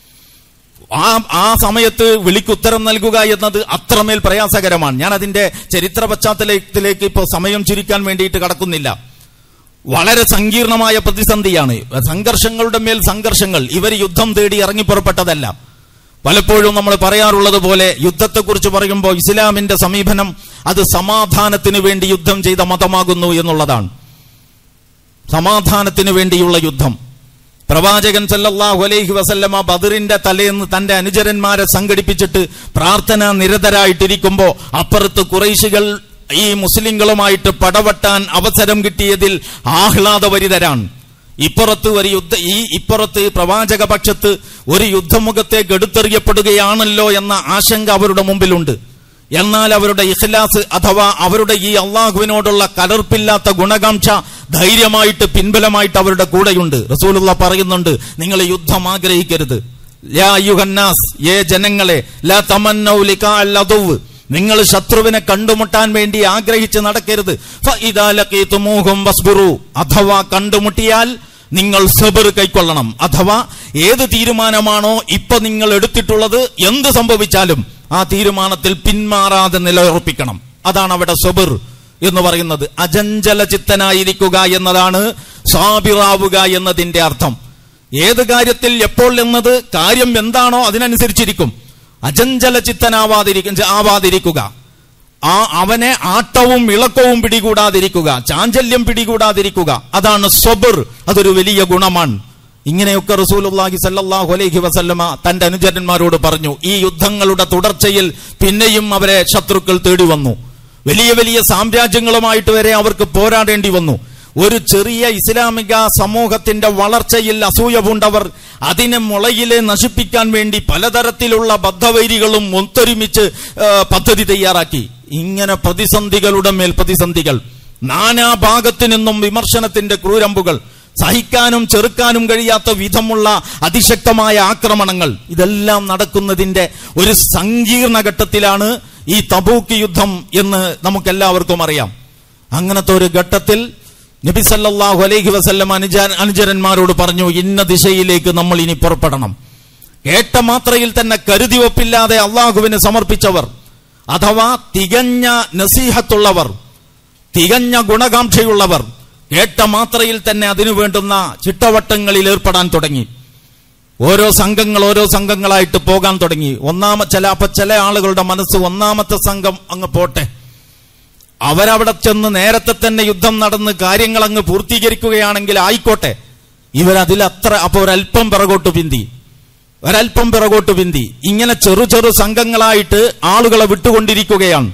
ആ ആ സമയത്ത് വിളിക്കുത്തരം നൽകുക എന്നത് അത്രമേൽ പ്രയാസകരമാണ് ഞാൻ അതിന്റെ ചരിത്ര പശ്ചാത്തലത്തിലേക്ക് ഇപ്പോൾ സമയം ചുരുക്കാൻ വേണ്ടിയിട്ട് കടക്കുന്നില്ല വളരെ സങ്കീർണമായ പ്രതിസന്ധിയാണ് സംഘർഷങ്ങളുടെ മേൽ സംഘർഷങ്ങൾ ഇവർ യുദ്ധം തേടി ഇറങ്ങിപ്പുറപ്പെട്ടതല്ല പലപ്പോഴും നമ്മൾ പറയാറുള്ളത് പോലെ യുദ്ധത്തെക്കുറിച്ച് പറയുമ്പോൾ ഇസ്ലാമിന്റെ സമീപനം അത് സമാധാനത്തിന് വേണ്ടി യുദ്ധം ചെയ്ത മതമാകുന്നു എന്നുള്ളതാണ് സമാധാനത്തിന് വേണ്ടിയുള്ള യുദ്ധം പ്രവാചകൻ സല്ലല്ലാഹു അലൈഹി വസല്ലമ ബദറിന്റെ തലേന്ന് തന്റെ അനുചരന്മാരെ സംഘടിപ്പിച്ചിട്ട് പ്രാർത്ഥന നിരതരായിട്ടിരിക്കുമ്പോ അപ്പുറത്ത് കുറൈശികൾ ഈ മുസ്ലിങ്ങളുമായിട്ട് പടവട്ടാൻ അവസരം കിട്ടിയതിൽ ആഹ്ലാദഭരിതരാണ് ഇപ്പുറത്ത് ഒരു യുദ്ധ ഈ ഇപ്പുറത്ത് പ്രവാചക പക്ഷത്ത് ഒരു യുദ്ധമുഖത്തേക്ക് എടുത്തെറിയപ്പെടുകയാണല്ലോ എന്ന ആശങ്ക അവരുടെ മുമ്പിലുണ്ട് എന്നാൽ അവരുടെ ഇഖ്ലാസ് അഥവാ അവരുടെ ഈ അള്ളാഹുവിനോടുള്ള കലർപ്പില്ലാത്ത ഗുണകാംക്ഷ ധൈര്യമായിട്ട് പിൻബലമായിട്ട് അവരുടെ കൂടെയുണ്ട് റസൂലുള്ള പറയുന്നുണ്ട് നിങ്ങൾ യുദ്ധം ആഗ്രഹിക്കരുത് യാ യുഹന്നാസ് ഏ ജനങ്ങളെ ലാ തമന്നൗ ലികാ അല്ലദുവ് നിങ്ങൾ ശത്രുവിനെ കണ്ടുമുട്ടാൻ വേണ്ടി ആഗ്രഹിച്ച് നടക്കരുത് ഫഇദാ ലഖീതുമൂഹും വസ്ബിറു അഥവാ കണ്ടുമുട്ടിയാൽ നിങ്ങൾ സബർ കൈക്കൊള്ളണം അഥവാ ഏത് തീരുമാനമാണോ ഇപ്പൊ നിങ്ങൾ എടുത്തിട്ടുള്ളത് എന്ത് സംഭവിച്ചാലും ആ തീരുമാനത്തിൽ പിന്മാറാതെ നിലയുറപ്പിക്കണം അതാണ് അവിടെ സബർ എന്ന് പറയുന്നത് അജഞ്ചല ചിത്തനായിരിക്കുക എന്നതാണ് സാബിറാവുക എന്നതിന്റെ അർത്ഥം ഏത് കാര്യത്തിൽ എപ്പോൾ എന്നത് കാര്യം എന്താണോ അതിനനുസരിച്ചിരിക്കും അജഞ്ചല ചിത്തനാവാതിരിക്ക ആവാതിരിക്കുക ആ അവനെ ആട്ടവും ഇളക്കവും പിടികൂടാതിരിക്കുക ചാഞ്ചല്യം പിടികൂടാതിരിക്കുക അതാണ് സ്വബർ അതൊരു വലിയ ഗുണമാണ് ഇങ്ങനെയൊക്കെ റസൂലുള്ളാഹി സല്ലല്ലാഹു അലൈഹി വസല്ലമ തന്റെ അനുചരന്മാരോട് പറഞ്ഞു ഈ യുദ്ധങ്ങളുടെ തുടർച്ചയിൽ പിന്നെയും അവരെ ശത്രുക്കൾ തേടി വന്നു വലിയ വലിയ സാമ്രാജ്യങ്ങളുമായിട്ട് വരെ അവർക്ക് പോരാടേണ്ടി വന്നു ഒരു ചെറിയ ഇസ്ലാമിക സമൂഹത്തിന്റെ വളർച്ചയിൽ അസൂയ പൂണ്ടവർ അതിനെ മുളയിലെ നശിപ്പിക്കാൻ വേണ്ടി പലതരത്തിലുള്ള ബദ്ധവൈരികളും ഒത്തൊരുമിച്ച് ആ, പദ്ധതി തയ്യാറാക്കി ഇങ്ങനെ പ്രതിസന്ധികളുടെ മേൽ പ്രതിസന്ധികൾ നാനാ ഭാഗത്തു നിന്നും വിമർശനത്തിന്റെ ക്രൂരമ്പുകൾ സഹിക്കാനും ചെറുക്കാനും കഴിയാത്ത വിധമുള്ള അതിശക്തമായ ആക്രമണങ്ങൾ ഇതെല്ലാം നടക്കുന്നതിന്റെ ഒരു സങ്കീർണ ഘട്ടത്തിലാണ് ഈ തബൂക്ക് യുദ്ധം എന്ന് നമുക്കെല്ലാവർക്കും അറിയാം അങ്ങനത്തെ ഒരു ഘട്ടത്തിൽ നബി സല്ലല്ലാഹു അലൈഹി വസല്ലം അനുജ അനുചരന്മാരോട് പറഞ്ഞു ഇന്ന ദിശയിലേക്ക് നമ്മൾ ഇനി പുറപ്പെടണം കേട്ട മാത്രയിൽ തന്നെ കരുതി ഒപ്പില്ലാതെ അള്ളാഹുവിന് സമർപ്പിച്ചവർ അഥവാ തികഞ്ഞ നസീഹത്തുള്ളവർ തികഞ്ഞ ഗുണകാംക്ഷയുള്ളവർ കേട്ട മാത്രയിൽ തന്നെ അതിനു വേണ്ടുന്ന ചിട്ടവട്ടങ്ങളിൽ ഏർപ്പെടാൻ തുടങ്ങി ഓരോ സംഘങ്ങൾ ഓരോ സംഘങ്ങളായിട്ട് പോകാൻ തുടങ്ങി ഒന്നാമ ചില അപ്പൊ ചില ആളുകളുടെ മനസ്സ് ഒന്നാമത്തെ സംഘം അങ്ങ് പോട്ടെ അവരവിടെ ചെന്ന് നേരത്തെ തന്നെ യുദ്ധം നടന്ന് കാര്യങ്ങൾ അങ്ങ് പൂർത്തീകരിക്കുകയാണെങ്കിൽ ആയിക്കോട്ടെ ഇവരതിൽ അത്ര അപ്പൊ ഒരല്പം പിറകോട്ട് പിന്തി ഒരല്പം പിറകോട്ട് പിന്തി ഇങ്ങനെ ചെറു ചെറു സംഘങ്ങളായിട്ട് ആളുകളെ വിട്ടുകൊണ്ടിരിക്കുകയാണ്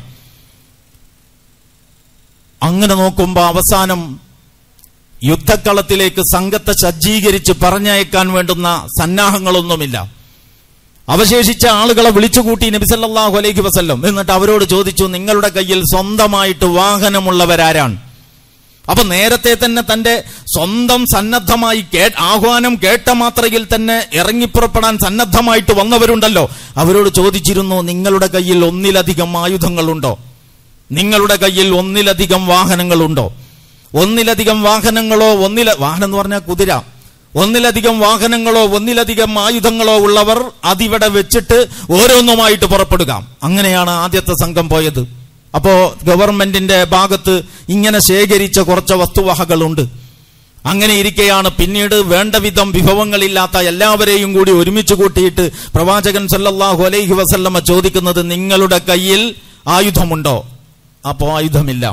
അങ്ങനെ നോക്കുമ്പോ അവസാനം യുദ്ധക്കളത്തിലേക്ക് സംഘത്തെ സജ്ജീകരിച്ച് പറഞ്ഞയക്കാൻ വേണ്ടുന്ന സന്നാഹങ്ങളൊന്നുമില്ല അവശേഷിച്ച ആളുകളെ വിളിച്ചുകൂട്ടി നബിസല്ലാഹു അലൈഹി വസല്ലം എന്നിട്ട് അവരോട് ചോദിച്ചു നിങ്ങളുടെ കയ്യിൽ സ്വന്തമായിട്ട് വാഹനമുള്ളവരാരാണ് അപ്പൊ നേരത്തെ തന്നെ തന്റെ സ്വന്തം സന്നദ്ധമായി കേ ആഹ്വാനം കേട്ട മാത്രയിൽ തന്നെ ഇറങ്ങിപ്പുറപ്പെടാൻ സന്നദ്ധമായിട്ട് വന്നവരുണ്ടല്ലോ അവരോട് ചോദിച്ചിരുന്നു നിങ്ങളുടെ കയ്യിൽ ഒന്നിലധികം ആയുധങ്ങളുണ്ടോ നിങ്ങളുടെ കയ്യിൽ ഒന്നിലധികം വാഹനങ്ങളുണ്ടോ ഒന്നിലധികം വാഹനങ്ങളോ ഒന്നില വാഹനം എന്ന് പറഞ്ഞാൽ കുതിര ഒന്നിലധികം വാഹനങ്ങളോ ഒന്നിലധികം ആയുധങ്ങളോ ഉള്ളവർ അതിവിടെ വെച്ചിട്ട് ഓരോന്നുമായിട്ട് പുറപ്പെടുക അങ്ങനെയാണ് ആദ്യത്തെ സംഘം പോയത് അപ്പോ ഗവൺമെന്റിന്റെ ഭാഗത്ത് ഇങ്ങനെ ശേഖരിച്ച കുറച്ച് വസ്തുവകകളുണ്ട് അങ്ങനെ ഇരിക്കെയാണ് പിന്നീട് വേണ്ട വിധം വിഭവങ്ങളില്ലാത്ത എല്ലാവരെയും കൂടി ഒരുമിച്ച് കൂട്ടിയിട്ട് പ്രവാചകൻ സല്ലല്ലാഹു അലൈഹി വസല്ലമ ചോദിക്കുന്നത് നിങ്ങളുടെ കയ്യിൽ ആയുധമുണ്ടോ അപ്പോ ആയുധമില്ല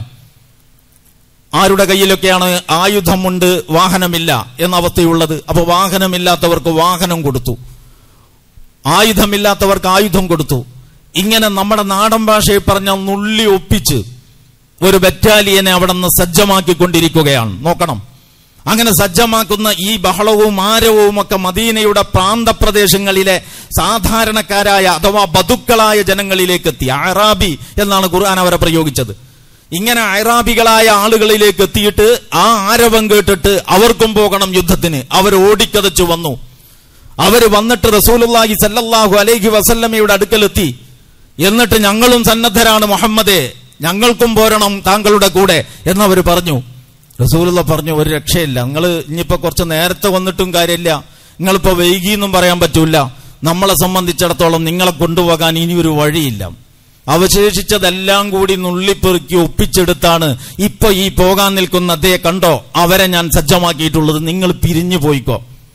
ആരുടെ കയ്യിലൊക്കെയാണ് ആയുധമുണ്ട് വാഹനമില്ല എന്ന അവസ്ഥയുള്ളത് അപ്പൊ വാഹനമില്ലാത്തവർക്ക് വാഹനം കൊടുത്തു ആയുധമില്ലാത്തവർക്ക് ആയുധം കൊടുത്തു ഇങ്ങനെ നമ്മുടെ നാടൻ ഭാഷയിൽ പറഞ്ഞ നുള്ളി ഒപ്പിച്ച് ഒരു ബറ്റാലിയനെ അവിടെ നിന്ന് സജ്ജമാക്കിക്കൊണ്ടിരിക്കുകയാണ് നോക്കണം അങ്ങനെ സജ്ജമാക്കുന്ന ഈ ബഹളവും ആരവവും ഒക്കെ മദീനയുടെ പ്രാന്തപ്രദേശങ്ങളിലെ സാധാരണക്കാരായ അഥവാ ബതുക്കളായ ജനങ്ങളിലേക്ക് എത്തി അറാബി എന്നാണ് ഖുർആൻ അവരെ പ്രയോഗിച്ചത് ഇങ്ങനെ അയറാബികളായ ആളുകളിലേക്ക് എത്തിയിട്ട് ആ ആരവം കേട്ടിട്ട് അവർക്കും പോകണം യുദ്ധത്തിന് അവർ ഓടിക്കതച്ചു വന്നു അവര് വന്നിട്ട് റസൂലുള്ളാഹി സല്ലല്ലാഹു അലൈഹി വസല്ലമയുടെ അടുക്കലെത്തി എന്നിട്ട് ഞങ്ങളും സന്നദ്ധരാണ് മുഹമ്മദേ ഞങ്ങൾക്കും പോരണം താങ്കളുടെ കൂടെ എന്നവർ പറഞ്ഞു റസൂലുള്ള പറഞ്ഞു ഒരു രക്ഷയില്ല നിങ്ങൾ ഇനിയിപ്പോ കുറച്ച് നേരത്തെ വന്നിട്ടും കാര്യമില്ല നിങ്ങളിപ്പോ വൈകിയെന്നും പറയാൻ പറ്റൂല നമ്മളെ സംബന്ധിച്ചിടത്തോളം നിങ്ങളെ കൊണ്ടുപോകാൻ ഇനി ഒരു വഴിയില്ല അവശേഷിച്ചതെല്ലാം കൂടി നുള്ളിപ്പെറുക്കി ഒപ്പിച്ചെടുത്താണ് ഇപ്പൊ ഈ പോകാൻ നിൽക്കുന്ന അതേ കണ്ടോ അവരെ ഞാൻ സജ്ജമാക്കിയിട്ടുള്ളത് നിങ്ങൾ പിരിഞ്ഞു പോയിക്കോ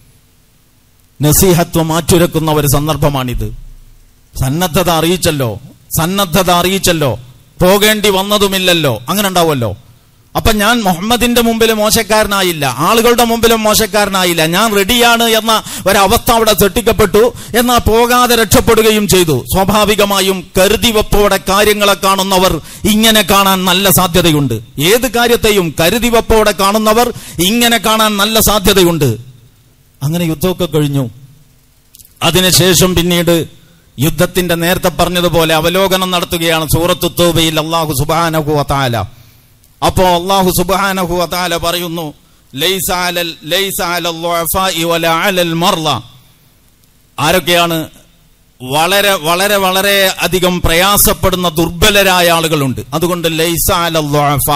നസീഹത്വം മാറ്റുരക്കുന്ന ഒരു സന്ദർഭമാണിത് സന്നദ്ധത അറിയിച്ചല്ലോ സന്നദ്ധത അറിയിച്ചല്ലോ പോകേണ്ടി വന്നതുമില്ലല്ലോ അങ്ങനെ ഉണ്ടാവുമല്ലോ അപ്പൊ ഞാൻ മുഹമ്മദിന്റെ മുമ്പിൽ മോശക്കാരനായില്ല ആളുകളുടെ മുമ്പിലും മോശക്കാരനായില്ല ഞാൻ റെഡിയാണ് എന്ന ഒരവസ്ഥ അവിടെ സൃഷ്ടിക്കപ്പെട്ടു എന്നാൽ പോകാതെ രക്ഷപ്പെടുകയും ചെയ്തു സ്വാഭാവികമായും കരുതിവപ്പോടെ കാര്യങ്ങളെ കാണുന്നവർ ഇങ്ങനെ കാണാൻ നല്ല സാധ്യതയുണ്ട് ഏത് കാര്യത്തെയും കരുതിവപ്പോടെ കാണുന്നവർ ഇങ്ങനെ കാണാൻ നല്ല സാധ്യതയുണ്ട് അങ്ങനെ യുദ്ധമൊക്കെ കഴിഞ്ഞു അതിനുശേഷം പിന്നീട് യുദ്ധത്തിന്റെ നേരത്തെ പറഞ്ഞതുപോലെ അവലോകനം നടത്തുകയാണ് സൂറത്തു തോബയിൽ അള്ളാഹു സുബാനഹു അതാല അപ്പോ അള്ളാഹു സുബാനഹു അതാല പറയുന്നു ലൈസ അലൽ ലൈസ അലൽ ളുഅഫാഇ വല അലൽ മർള ആരൊക്കെയാണ് വളരെ വളരെ വളരെ അധികം പ്രയാസപ്പെടുന്ന ദുർബലരായ ആളുകളുണ്ട് അതുകൊണ്ട് ലൈസ അലൽ ളുഅഫ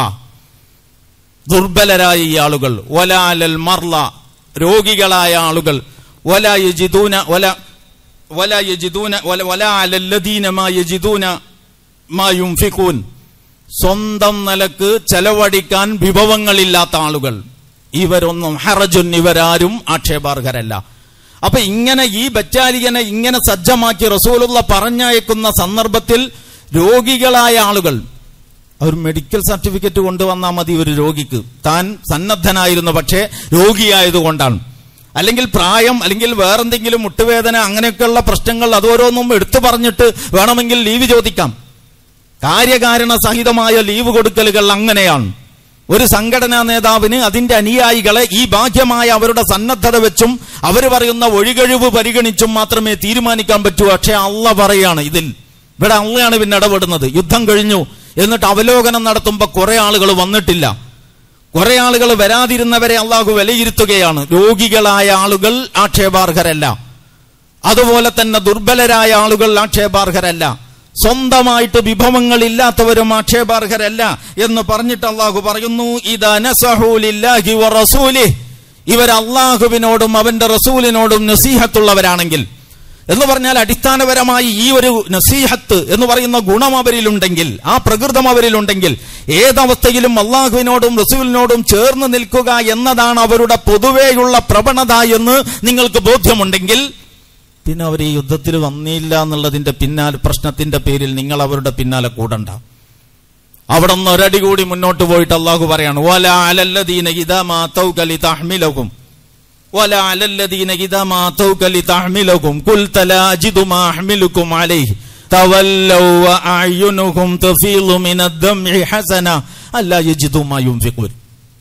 ദുർബലരായ ഈ ആളുകൾ വല അലൽ മർള രോഗികളായ ആളുകൾ വല യജിദൂന വല വല യജിദൂന വല വല അലല്ലദീന മാ യജിദൂന മാ യുംഫിഖൂൻ സ്വന്തം നിലക്ക് ചെലവഴിക്കാൻ വിഭവങ്ങളില്ലാത്ത ആളുകൾ ഇവരൊന്നും ഹറജുൻ ഇവരാരും ആക്ഷേപാർഹരല്ല അപ്പൊ ഇങ്ങനെ ഈ ബറ്റാലിയനെ ഇങ്ങനെ സജ്ജമാക്കി റസൂലുള്ള പറഞ്ഞയക്കുന്ന സന്ദർഭത്തിൽ രോഗികളായ ആളുകൾ അവർ മെഡിക്കൽ സർട്ടിഫിക്കറ്റ് കൊണ്ടുവന്നാൽ മതി ഒരു രോഗിക്ക് താൻ സന്നദ്ധനായിരുന്നു പക്ഷേ രോഗിയായതുകൊണ്ടാണ് അല്ലെങ്കിൽ പ്രായം അല്ലെങ്കിൽ വേറെന്തെങ്കിലും മുട്ടുവേദന അങ്ങനെയൊക്കെയുള്ള പ്രശ്നങ്ങൾ അതോരോന്നും എടുത്തു പറഞ്ഞിട്ട് വേണമെങ്കിൽ ലീവ് ചോദിക്കാം കാര്യകാരണ സഹിതമായ ലീവ് കൊടുക്കലുകൾ അങ്ങനെയാണ് ഒരു സംഘടനാ നേതാവിന് അതിന്റെ അനുയായികളെ ഈ ബാഹ്യമായ അവരുടെ സന്നദ്ധത വെച്ചും അവർ പറയുന്ന ഒഴികഴിവ് പരിഗണിച്ചും മാത്രമേ തീരുമാനിക്കാൻ പറ്റൂ പക്ഷെ അള്ള പറയാണ് ഇതിൽ ഇവിടെ അള്ളയാണ് പിന്നെ ഇടപെടുന്നത് യുദ്ധം കഴിഞ്ഞു എന്നിട്ട് അവലോകനം നടത്തുമ്പോൾ കുറെ ആളുകൾ വന്നിട്ടില്ല കുറെ ആളുകൾ വരാതിരുന്നവരെ അള്ളാഹു വിലയിരുത്തുകയാണ് രോഗികളായ ആളുകൾ ആക്ഷേപാർഹരല്ല അതുപോലെ തന്നെ ദുർബലരായ ആളുകൾ ആക്ഷേപാർഹരല്ല സ്വന്തമായിട്ട് വിഭവങ്ങൾ ഇല്ലാത്തവരും ആക്ഷേപാർഹരല്ല എന്ന് പറഞ്ഞിട്ട് അള്ളാഹു പറയുന്നു ഇതനസഹൂലില്ലാഹി വറസൂലി ഇവർ അള്ളാഹുവിനോടും അവന്റെ റസൂലിനോടും നസീഹത്തുള്ളവരാണെങ്കിൽ എന്ന് പറഞ്ഞാൽ അടിസ്ഥാനപരമായി ഈ ഒരു നസീഹത്ത് എന്ന് പറയുന്ന ഗുണം അവരിലുണ്ടെങ്കിൽ ആ പ്രകൃതം അവരിലുണ്ടെങ്കിൽ ഏതവസ്ഥയിലും അള്ളാഹുവിനോടും റസൂലിനോടും ചേർന്ന് നിൽക്കുക എന്നതാണ് അവരുടെ പൊതുവെയുള്ള പ്രവണത എന്ന് നിങ്ങൾക്ക് ബോധ്യമുണ്ടെങ്കിൽ പിന്നെ അവർ ഈ യുദ്ധത്തിൽ വന്നില്ല എന്നുള്ളതിന്റെ പിന്നാലെ പ്രശ്നത്തിന്റെ പേരിൽ നിങ്ങൾ അവരുടെ പിന്നാലെ കൂടണ്ട അവിടെ നിന്ന് ഒരടി കൂടി മുന്നോട്ട് പോയിട്ട് അള്ളാഹു പറയാണ് "വല അലല്ലദീന ഇദാ മാ തൗക ലിതഹ്മിലഹും വല അലല്ലദീന ഇദാ മാ തൗക ലിതഹ്മിലഹും ഖുൽത ലാ അജിദു മാ അഹ്മിലുക്കും അലൈഹി തവല്ലൗ വഅഅ്യുനുഹും തഫീളു മിനദ്ദംഇ ഹസന അല്ലാ യജിദു മാ യുൻഫിഖൂൻ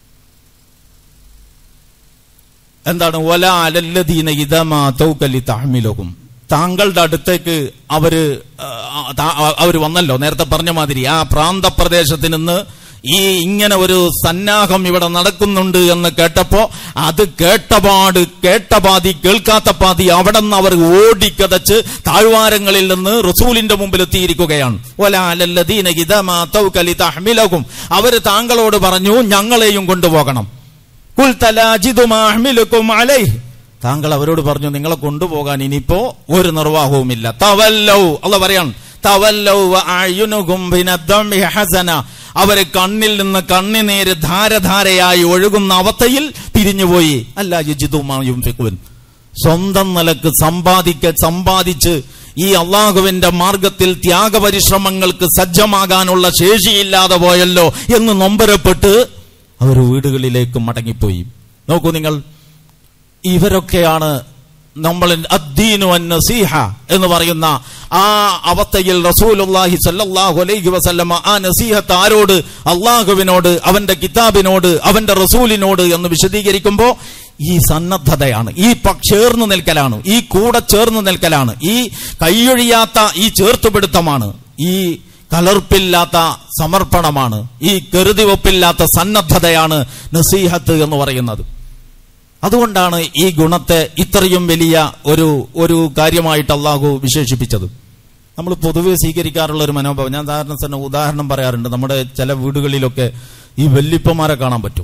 എന്താണ് വല അലല്ലദീന ഇദാ മാ തൗക ലിതഹ്മിലഹും താങ്കളുടെ അടുത്തേക്ക് അവര് ആ, താ- അവര് വന്നല്ലോ നേരത്തെ പറഞ്ഞ മാതിരി ആ പ്രാന്തപ്രദേശത്ത് നിന്ന് ഈ ഇങ്ങനെ ഒരു സന്നാഹം ഇവിടെ നടക്കുന്നുണ്ട് എന്ന് കേട്ടപ്പോ അത് കേട്ടപാട് കേട്ട പാതി കേൾക്കാത്ത പാതി അവിടെ നിന്ന് അവർ ഓടിക്കതച്ച് താഴ്വാരങ്ങളിൽ നിന്ന് റസൂലിന്റെ മുമ്പിൽ എത്തിയിരിക്കുകയാണ് ഒലാലല്ലദീന ഇദമാ തൗക ലിതഹ്മിലഹും അവര് താങ്കളോട് പറഞ്ഞു ഞങ്ങളെയും കൊണ്ടുപോകണം കുൽ തലാജിദു മാ അഹ്മിലുക്കും അലൈഹി താങ്കൾ അവരോട് പറഞ്ഞു നിങ്ങളെ കൊണ്ടുപോകാൻ ഇനിയിപ്പോ ഒരു നിർവാഹവുമില്ല തവല്ലൗ അല്ല പറയാൻ തവല്ലൗ വഅയുനുഹും ബിനദ്ദമി ഹസന അവരെ കണ്ണിൽ നിന്ന് കണ്ണിനീര് ധാരധാരയായി ഒഴുകുന്ന അവസ്ഥയിൽ പിരിഞ്ഞുപോയി അല്ല യുജിതുമായും സ്വന്തം നിലക്ക് സമ്പാദിക്ക സമ്പാദിച്ച് ഈ അള്ളാഹുവിന്റെ മാർഗത്തിൽ ത്യാഗപരിശ്രമങ്ങൾക്ക് സജ്ജമാകാനുള്ള ശേഷിയില്ലാതെ പോയല്ലോ എന്ന് നൊമ്പരപ്പെട്ട് അവർ വീടുകളിലേക്ക് മടങ്ങിപ്പോയി നോക്കൂ നിങ്ങൾ ഇവരൊക്കെയാണ് നമ്മൾ അദ്ദീനു അൻ നസീഹ എന്ന് പറയുന്ന ആ അവസ്ഥയിൽ റസൂലുള്ളാഹി സല്ലല്ലാഹു അലൈഹി വസല്ലമ ആ നസീഹത്ത് ആരോട് അള്ളാഹുവിനോട് അവന്റെ കിതാബിനോട് അവന്റെ റസൂലിനോട് എന്ന് വിശദീകരിക്കുമ്പോൾ ഈ സന്നദ്ധതയാണ് ഈ പ- ചേർന്ന് നിൽക്കലാണ് ഈ കൂടെ ചേർന്ന് നിൽക്കലാണ് ഈ കൈയൊഴിയാത്ത ഈ ചേർത്തുപിടുത്തമാണ് ഈ കലർപ്പില്ലാത്ത സമർപ്പണമാണ് ഈ കരുതിവെപ്പില്ലാത്ത സന്നദ്ധതയാണ് നസീഹത്ത് എന്ന് പറയുന്നത് അതുകൊണ്ടാണ് ഈ ഗുണത്തെ ഇത്രയും വലിയ ഒരു ഒരു കാര്യമായിട്ട് അള്ളാഹു വിശേഷിപ്പിച്ചത് നമ്മൾ പൊതുവെ സ്വീകരിക്കാറുള്ള ഒരു മനോഭാവം ഞാൻ ഉദാഹരണ തന്നെ ഉദാഹരണം പറയാറുണ്ട് നമ്മുടെ ചില വീടുകളിലൊക്കെ ഈ വല്ലിപ്പമാരെ കാണാൻ പറ്റും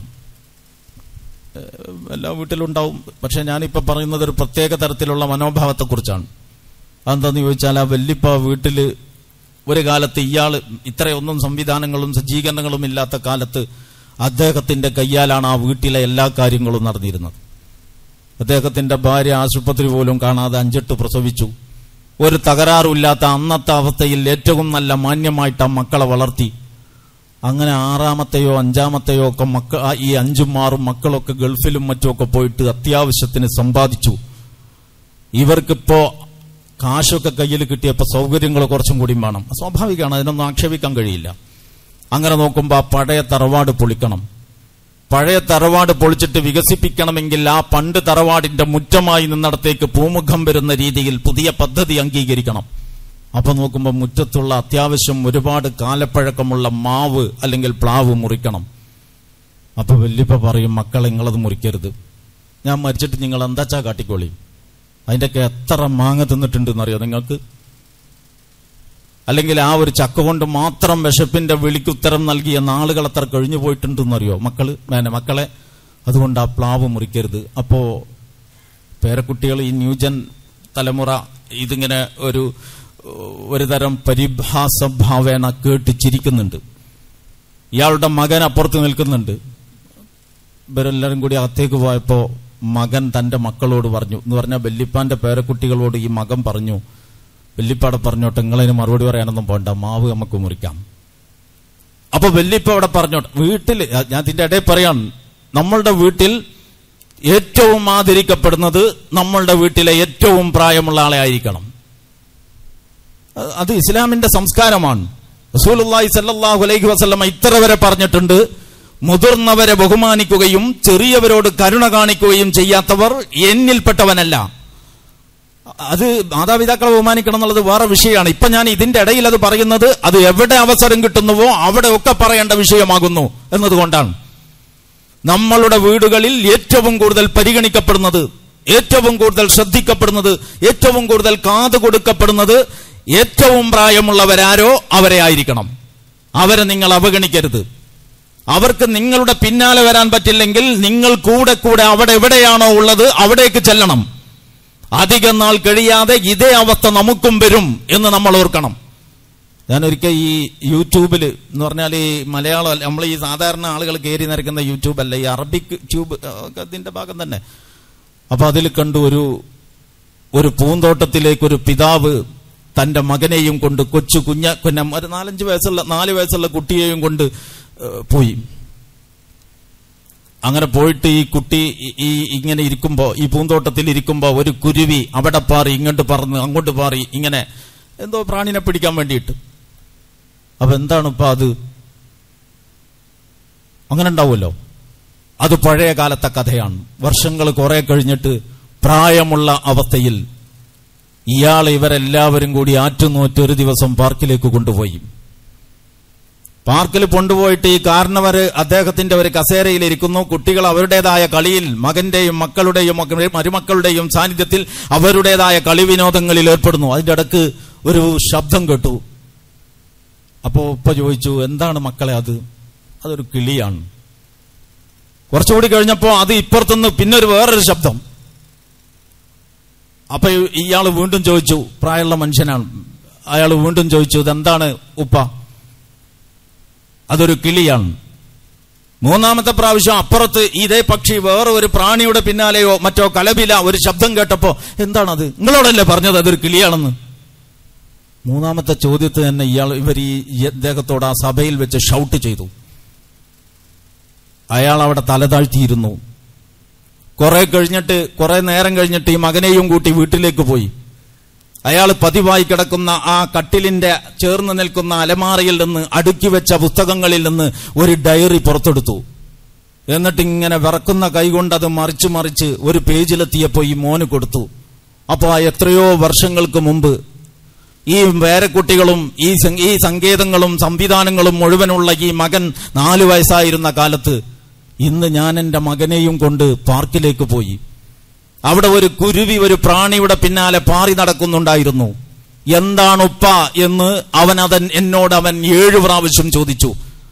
ഏഹ് എല്ലാ വീട്ടിലുണ്ടാവും പക്ഷെ ഞാനിപ്പോ പറയുന്നത് ഒരു പ്രത്യേക തരത്തിലുള്ള മനോഭാവത്തെക്കുറിച്ചാണ് അതെന്താന്ന് ചോദിച്ചാൽ ആ വല്ലിപ്പ വീട്ടില് ഒരു കാലത്ത് ഇയാള് ഇത്രയൊന്നും സംവിധാനങ്ങളും സജ്ജീകരണങ്ങളും ഇല്ലാത്ത കാലത്ത് അദ്ദേഹത്തിന്റെ കയ്യാലാണ് ആ വീട്ടിലെ എല്ലാ കാര്യങ്ങളും നടന്നിരുന്നത് അദ്ദേഹത്തിന്റെ ഭാര്യ ആശുപത്രി പോലും കാണാതെ അഞ്ചെട്ട് പ്രസവിച്ചു ഒരു തകരാറുമില്ലാത്ത അന്നത്തെ അവസ്ഥയിൽ ഏറ്റവും നല്ല മാന്യമായിട്ട് ആ മക്കളെ വളർത്തി അങ്ങനെ ആറാമത്തെയോ അഞ്ചാമത്തെയോ ഒക്കെ മക്ക ആ ഈ അഞ്ചും ആറും മക്കളൊക്കെ ഗൾഫിലും മറ്റുമൊക്കെ പോയിട്ട് അത്യാവശ്യത്തിന് സമ്പാദിച്ചു ഇവർക്കിപ്പോ കാശൊക്കെ കയ്യിൽ കിട്ടിയപ്പോ സൗകര്യങ്ങൾ കുറച്ചും കൂടി വേണം സ്വാഭാവികമാണ് അതിനൊന്നും ആക്ഷേപിക്കാൻ കഴിയില്ല അങ്ങനെ നോക്കുമ്പോൾ ആ പഴയ തറവാട് പൊളിക്കണം പഴയ തറവാട് പൊളിച്ചിട്ട് വികസിപ്പിക്കണമെങ്കിൽ ആ പണ്ട് തറവാടിന്റെ മുറ്റമായി നിന്നിടത്തേക്ക് പൂമുഖം വരുന്ന രീതിയിൽ പുതിയ പദ്ധതി അംഗീകരിക്കണം അപ്പൊ നോക്കുമ്പോൾ മുറ്റത്തുള്ള അത്യാവശ്യം ഒരുപാട് കാലപ്പഴക്കമുള്ള മാവ് അല്ലെങ്കിൽ പ്ലാവ് മുറിക്കണം അപ്പൊ വല്യപ്പ പറയും മക്കളെ നിങ്ങളത് മുറിക്കരുത് ഞാൻ മരിച്ചിട്ട് നിങ്ങൾ എന്താച്ചാ കാട്ടിക്കോളി അതിന്റെയൊക്കെ എത്ര മാങ്ങ തിന്നിട്ടുണ്ടെന്നറിയോ നിങ്ങൾക്ക് അല്ലെങ്കിൽ ആ ഒരു ചക്ക കൊണ്ട് മാത്രം വിശപ്പിന്റെ വിളിക്കുത്തരം നൽകിയ നാളുകൾ എത്ര കഴിഞ്ഞു പോയിട്ടുണ്ടെന്നറിയോ മക്കള് വേന മക്കളെ അതുകൊണ്ട് ആ പ്ലാവ് മുറിക്കരുത് അപ്പോ പേരക്കുട്ടികൾ ഈ ന്യൂജൻ തലമുറ ഇതിങ്ങനെ ഒരു ഒരു തരം പരിഭാസഭാവേന കേട്ട് ചിരിക്കുന്നുണ്ട് ഇയാളുടെ മകൻ അപ്പുറത്ത് നിൽക്കുന്നുണ്ട് ഇവരെല്ലാരും കൂടി അകത്തേക്ക് പോയപ്പോ മകൻ തന്റെ മക്കളോട് പറഞ്ഞു എന്ന് പറഞ്ഞാൽ വല്യപ്പാന്റെ പേരക്കുട്ടികളോട് ഈ മകൻ പറഞ്ഞു വല്യപ്പാടെ പറഞ്ഞോട്ടെ നിങ്ങളതിന് മറുപടി പറയാനൊന്നും പോണ്ട മാവ് നമുക്ക് മുറിക്കാം അപ്പൊ വല്യപ്പ അവിടെ പറഞ്ഞോട്ടെ വീട്ടില് ഞാൻ ഇതിന്റെ ഇടയിൽ പറയാം നമ്മളുടെ വീട്ടിൽ ഏറ്റവും ആദരിക്കപ്പെടുന്നത് നമ്മളുടെ വീട്ടിലെ ഏറ്റവും പ്രായമുള്ള ആളെ ആയിരിക്കണം അത് അത് ഇസ്ലാമിന്റെ സംസ്കാരമാണ് റസൂലുള്ളാഹി സല്ലല്ലാഹു അലൈഹി വസല്ലമ ഇത്ര വരെ പറഞ്ഞിട്ടുണ്ട് മുതിർന്നവരെ ബഹുമാനിക്കുകയും ചെറിയവരോട് കരുണ കാണിക്കുകയും ചെയ്യാത്തവർ എന്നിൽപ്പെട്ടവനല്ല അത് മാതാപിതാക്കളെ ബഹുമാനിക്കണം എന്നുള്ളത് വേറെ വിഷയമാണ് ഇപ്പൊ ഞാൻ ഇതിന്റെ ഇടയിൽ അത് പറയുന്നത് അത് എവിടെ അവസരം കിട്ടുന്നുവോ അവിടെ ഒക്കെ പറയേണ്ട വിഷയമാകുന്നു എന്നതുകൊണ്ടാണ് നമ്മളുടെ വീടുകളിൽ ഏറ്റവും കൂടുതൽ പരിഗണിക്കപ്പെടുന്നത് ഏറ്റവും കൂടുതൽ ശ്രദ്ധിക്കപ്പെടുന്നത് ഏറ്റവും കൂടുതൽ കാതു കൊടുക്കപ്പെടുന്നത് ഏറ്റവും പ്രായമുള്ളവരാരോ അവരെ ആയിരിക്കണം അവരെ നിങ്ങൾ അവഗണിക്കരുത് അവർക്ക് നിങ്ങളുടെ പിന്നാലെ വരാൻ പറ്റില്ലെങ്കിൽ നിങ്ങൾ കൂടെ കൂടെ അവിടെ എവിടെയാണോ ഉള്ളത് അവിടേക്ക് ചെല്ലണം അധികം നാൾ കഴിയാതെ ഇതേ അവസ്ഥ നമുക്കും വരും എന്ന് നമ്മൾ ഓർക്കണം ഞാൻ ഒരിക്കൽ ഈ യൂട്യൂബിൽ എന്ന് പറഞ്ഞാൽ ഈ മലയാളം നമ്മൾ ഈ സാധാരണ ആളുകൾ കയറി നിരക്കുന്ന യൂട്യൂബ് അല്ല ഈ അറബിക് ട്യൂബ് ഒക്കെ അതിന്റെ ഭാഗം തന്നെ അപ്പൊ അതിൽ കണ്ടു ഒരു ഒരു പൂന്തോട്ടത്തിലേക്ക് ഒരു പിതാവ് തന്റെ മകനെയും കൊണ്ട് കൊച്ചു കുഞ്ഞ കുഞ്ഞ ഒരു നാലഞ്ച് വയസ്സുള്ള നാല് വയസ്സുള്ള കുട്ടിയെയും കൊണ്ട് ഏഹ്, പോയി അങ്ങനെ പോയിട്ട് ഈ കുട്ടി ഈ- ഈ ഇങ്ങനെ ഇരിക്കുമ്പോ ഈ പൂന്തോട്ടത്തിൽ ഇരിക്കുമ്പോ ഒരു കുരുവി അവിടെ പാറി ഇങ്ങോട്ട് പറന്ന് അങ്ങോട്ട് പാറി ഇങ്ങനെ എന്തോ പ്രാണിനെ പിടിക്കാൻ വേണ്ടിയിട്ട് അപ്പൊ എന്താണ് ഇപ്പൊ അത് അങ്ങനെ ഉണ്ടാവുമല്ലോ അത് പഴയ കാലത്തെ കഥയാണ് വർഷങ്ങൾ കുറെ കഴിഞ്ഞിട്ട് പ്രായമുള്ള അവസ്ഥയിൽ ഇയാൾ ഇവരെല്ലാവരും കൂടി ആറ്റുനോറ്റ് ഒരു ദിവസം പാർക്കിലേക്ക് കൊണ്ടുപോയി പാർക്കിൽ കൊണ്ടുപോയിട്ട് ഈ കാരണവര് അദ്ദേഹത്തിന്റെ ഒരു കസേരയിൽ ഇരിക്കുന്നു കുട്ടികൾ അവരുടേതായ കളിയിൽ മകന്റെയും മക്കളുടെയും മക്ക- മരുമക്കളുടെയും സാന്നിധ്യത്തിൽ അവരുടേതായ കളി വിനോദങ്ങളിൽ ഏർപ്പെടുന്നു അതിന്റെ ഇടക്ക് ഒരു ശബ്ദം കേട്ടു അപ്പോ ഉപ്പ ചോദിച്ചു എന്താണ് മക്കളെ അത് അതൊരു കിളിയാണ് കുറച്ചുകൂടി കഴിഞ്ഞപ്പോ അത് ഇപ്പുറത്തുനിന്ന് പിന്നെ ഒരു വേറൊരു ശബ്ദം അപ്പൊ ഇയാൾ വീണ്ടും ചോദിച്ചു പ്രായമുള്ള മനുഷ്യനാണ് അയാൾ വീണ്ടും ചോദിച്ചു ഇതെന്താണ് ഉപ്പ അതൊരു കിളിയാണ് മൂന്നാമത്തെ പ്രാവശ്യം അപ്പുറത്ത് ഇതേ പക്ഷി വേറെ ഒരു പ്രാണിയുടെ പിന്നാലെയോ മറ്റോ കലപില ഒരു ശബ്ദം കേട്ടപ്പോ എന്താണത് നിങ്ങളോടല്ലേ പറഞ്ഞത് അതൊരു കിളിയാണെന്ന് മൂന്നാമത്തെ ചോദ്യത്തിൽ തന്നെ ഇയാൾ ഇവർ ഈ ഇദ്ദേഹത്തോട് ആ സഭയിൽ വെച്ച് ഷൗട്ട് ചെയ്തു അയാൾ അവിടെ തലതാഴ്ത്തിയിരുന്നു കുറെ കഴിഞ്ഞിട്ട് കുറെ നേരം കഴിഞ്ഞിട്ട് ഈ മകനെയും കൂട്ടി വീട്ടിലേക്ക് പോയി അയാൾ പതിവായി കിടക്കുന്ന ആ കട്ടിലിന്റെ ചേർന്ന് നിൽക്കുന്ന അലമാറയിൽ നിന്ന് അടുക്കി വെച്ച പുസ്തകങ്ങളിൽ നിന്ന് ഒരു ഡയറി പുറത്തെടുത്തു എന്നിട്ട് ഇങ്ങനെ വിറക്കുന്ന കൈകൊണ്ട് അത് മറിച്ച് മറിച്ച് ഒരു പേജിലെത്തിയപ്പോൾ ഈ മോന് കൊടുത്തു അപ്പോൾ ആ എത്രയോ വർഷങ്ങൾക്ക് മുമ്പ് ഈ വേരക്കുട്ടികളും ഈ സം- ഈ സങ്കേതങ്ങളും സംവിധാനങ്ങളും മുഴുവനുള്ള ഈ മകൻ നാലു വയസ്സായിരുന്ന കാലത്ത് ഇന്ന് ഞാൻ എന്റെ മകനെയും കൊണ്ട് പാർക്കിലേക്ക് പോയി അവിടെ ഒരു കുരുവി ഒരു പ്രാണിയുടെ പിന്നാലെ പാറി നടക്കുന്നുണ്ടായിരുന്നു എന്താണ് ഉപ്പ എന്ന് അവൻ അതൻ എന്നോട് അവൻ ഏഴു പ്രാവശ്യം ചോദിച്ചു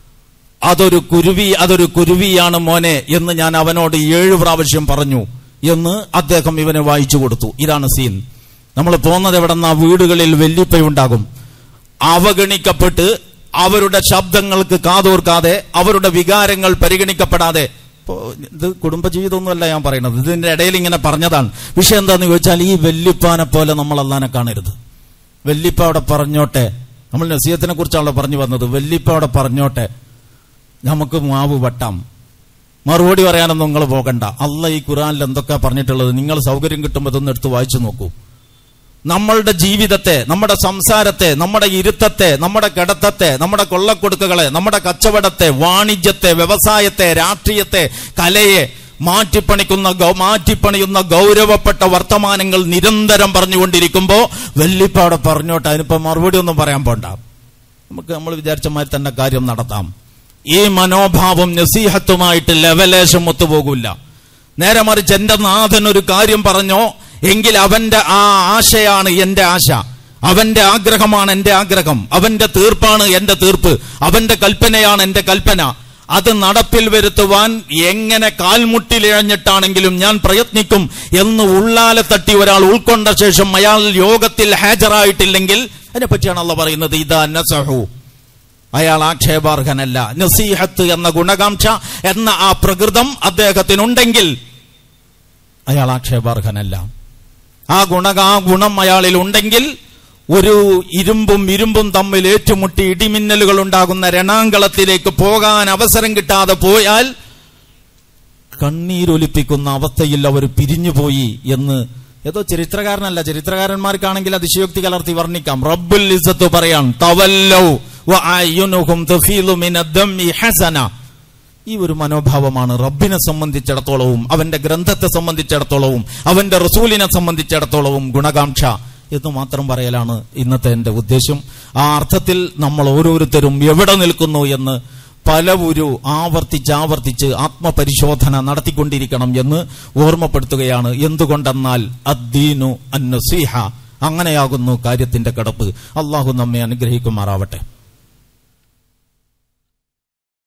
അതൊരു കുരുവി അതൊരു കുരുവിയാണ് മോനെ എന്ന് ഞാൻ അവനോട് ഏഴു പ്രാവശ്യം പറഞ്ഞു എന്ന് അദ്ദേഹം ഇവനെ വായിച്ചു കൊടുത്തു ഇതാണ് സീൻ നമ്മൾ പോകുന്നത് എവിടെന്നാ വീടുകളിൽ വെല്ലിപ്പയുണ്ടാകും അവഗണിക്കപ്പെട്ട് അവരുടെ ശബ്ദങ്ങൾക്ക് കാതോർക്കാതെ അവരുടെ വികാരങ്ങൾ പരിഗണിക്കപ്പെടാതെ ഇപ്പോ ഇത് കുടുംബജീവിതമൊന്നുമല്ല ഞാൻ പറയുന്നത് ഇതിന്റെ ഇടയിൽ ഇങ്ങനെ പറഞ്ഞതാണ് വിഷയം എന്താന്ന് ചോദിച്ചാൽ ഈ വെല്ലിപ്പാനെ പോലെ നമ്മൾ അല്ലാനെ കാണരുത് വെല്ലിപ്പ അവിടെ പറഞ്ഞോട്ടെ നമ്മൾ നസീഹത്തിനെ കുറിച്ചാണല്ലോ പറഞ്ഞു വന്നത് വെല്ലിപ്പ അവിടെ പറഞ്ഞോട്ടെ നമുക്ക് മാവ് വട്ടാം മറുപടി പറയാനൊന്നും നിങ്ങൾ പോകണ്ട അല്ല ഈ ഖുറാനിൽ എന്തൊക്കെ പറഞ്ഞിട്ടുള്ളത് നിങ്ങൾ സൗകര്യം കിട്ടുമ്പോൾ ഇതൊന്ന് എടുത്ത് വായിച്ചു നോക്കൂ നമ്മളുടെ ജീവിതത്തെ നമ്മുടെ സംസാരത്തെ നമ്മുടെ ഇരുത്തത്തെ നമ്മുടെ കിടത്തത്തെ നമ്മുടെ കൊള്ളക്കൊടുക്കുകളെ നമ്മുടെ കച്ചവടത്തെ വാണിജ്യത്തെ വ്യവസായത്തെ രാഷ്ട്രീയത്തെ കലയെ മാറ്റിപ്പണിക്കുന്ന ഗൗ- മാറ്റിപ്പണിയുന്ന ഗൗരവപ്പെട്ട വർത്തമാനങ്ങൾ നിരന്തരം പറഞ്ഞുകൊണ്ടിരിക്കുമ്പോ വെല്ലിപ്പാടെ പറഞ്ഞോട്ടെ അതിനിപ്പോ മറുപടി ഒന്നും പറയാൻ പോണ്ട നമുക്ക് നമ്മൾ വിചാരിച്ച മാതിരി തന്നെ കാര്യം നടത്താം ഈ മനോഭാവം നസീഹത്തുമായിട്ട് ലെവലേശം ഒത്തുപോകില്ല നേരെ മറിച്ച് എന്റെ നാഥൻ ഒരു കാര്യം പറഞ്ഞോ എങ്കിൽ അവന്റെ ആ ആശയാണ് എന്റെ ആശ അവന്റെ ആഗ്രഹമാണ് എന്റെ ആഗ്രഹം അവന്റെ തീർപ്പാണ് എന്റെ തീർപ്പ് അവന്റെ കൽപ്പനയാണ് എന്റെ കൽപ്പന അത് നടപ്പിൽ വരുത്തുവാൻ എങ്ങനെ കാൽമുട്ടിലിഴഞ്ഞിട്ടാണെങ്കിലും ഞാൻ പ്രയത്നിക്കും എന്ന് ഉള്ളാലെ തട്ടി ഒരാൾ ഉൾക്കൊണ്ട ശേഷം അയാൾ യോഗത്തിൽ ഹാജരായിട്ടില്ലെങ്കിൽ അതിനെപ്പറ്റിയാണ് അള്ള പറയുന്നത് ഇതാ നസഹു അയാൾ ആക്ഷേപാർഹനല്ല നസീഹത്ത് എന്ന ഗുണകാംക്ഷ എന്ന ആ പ്രകൃതം അദ്ദേഹത്തിനുണ്ടെങ്കിൽ അയാൾ ആക്ഷേപാർഹനല്ല ആ ഗുണ ആ ഗുണം അയാളിൽ ഉണ്ടെങ്കിൽ ഒരു ഇരുമ്പും ഇരുമ്പും തമ്മിൽ ഏറ്റുമുട്ടി ഇടിമിന്നലുകൾ ഉണ്ടാകുന്ന രണാങ്കളത്തിലേക്ക് പോകാൻ അവസരം കിട്ടാതെ പോയാൽ കണ്ണീരൊലിപ്പിക്കുന്ന അവസ്ഥയിൽ അവർ പിരിഞ്ഞുപോയി എന്ന് ഏതോ ചരിത്രകാരനല്ല ചരിത്രകാരന്മാർക്കാണെങ്കിൽ അതിശയോക്തി കലർത്തി വർണ്ണിക്കാം റബ്ബുൽ ഇസ്സത്ത് പറയാം തവല്ലൗ വഅയ്യുനുഹും തഫീലു മിനദ്ദമി ഹസന ഈ ഒരു മനോഭാവമാണ് റബ്ബിനെ സംബന്ധിച്ചിടത്തോളവും അവന്റെ ഗ്രന്ഥത്തെ സംബന്ധിച്ചിടത്തോളവും അവന്റെ റസൂലിനെ സംബന്ധിച്ചിടത്തോളവും ഗുണകാംക്ഷ എന്ന് മാത്രം പറയലാണ് ഇന്നത്തെ എന്റെ ഉദ്ദേശം ആ അർത്ഥത്തിൽ നമ്മൾ ഓരോരുത്തരും എവിടെ നിൽക്കുന്നു എന്ന് പലവുരു ആവർത്തിച്ച് ആവർത്തിച്ച് ആത്മപരിശോധന നടത്തിക്കൊണ്ടിരിക്കണം എന്ന് ഓർമ്മപ്പെടുത്തുകയാണ് എന്തുകൊണ്ടെന്നാൽ അദ്ദീനു അന്നസീഹ അങ്ങനെയാകുന്നു കാര്യത്തിന്റെ കിടപ്പ് അള്ളാഹു നമ്മെ അനുഗ്രഹിക്കുമാറാവട്ടെ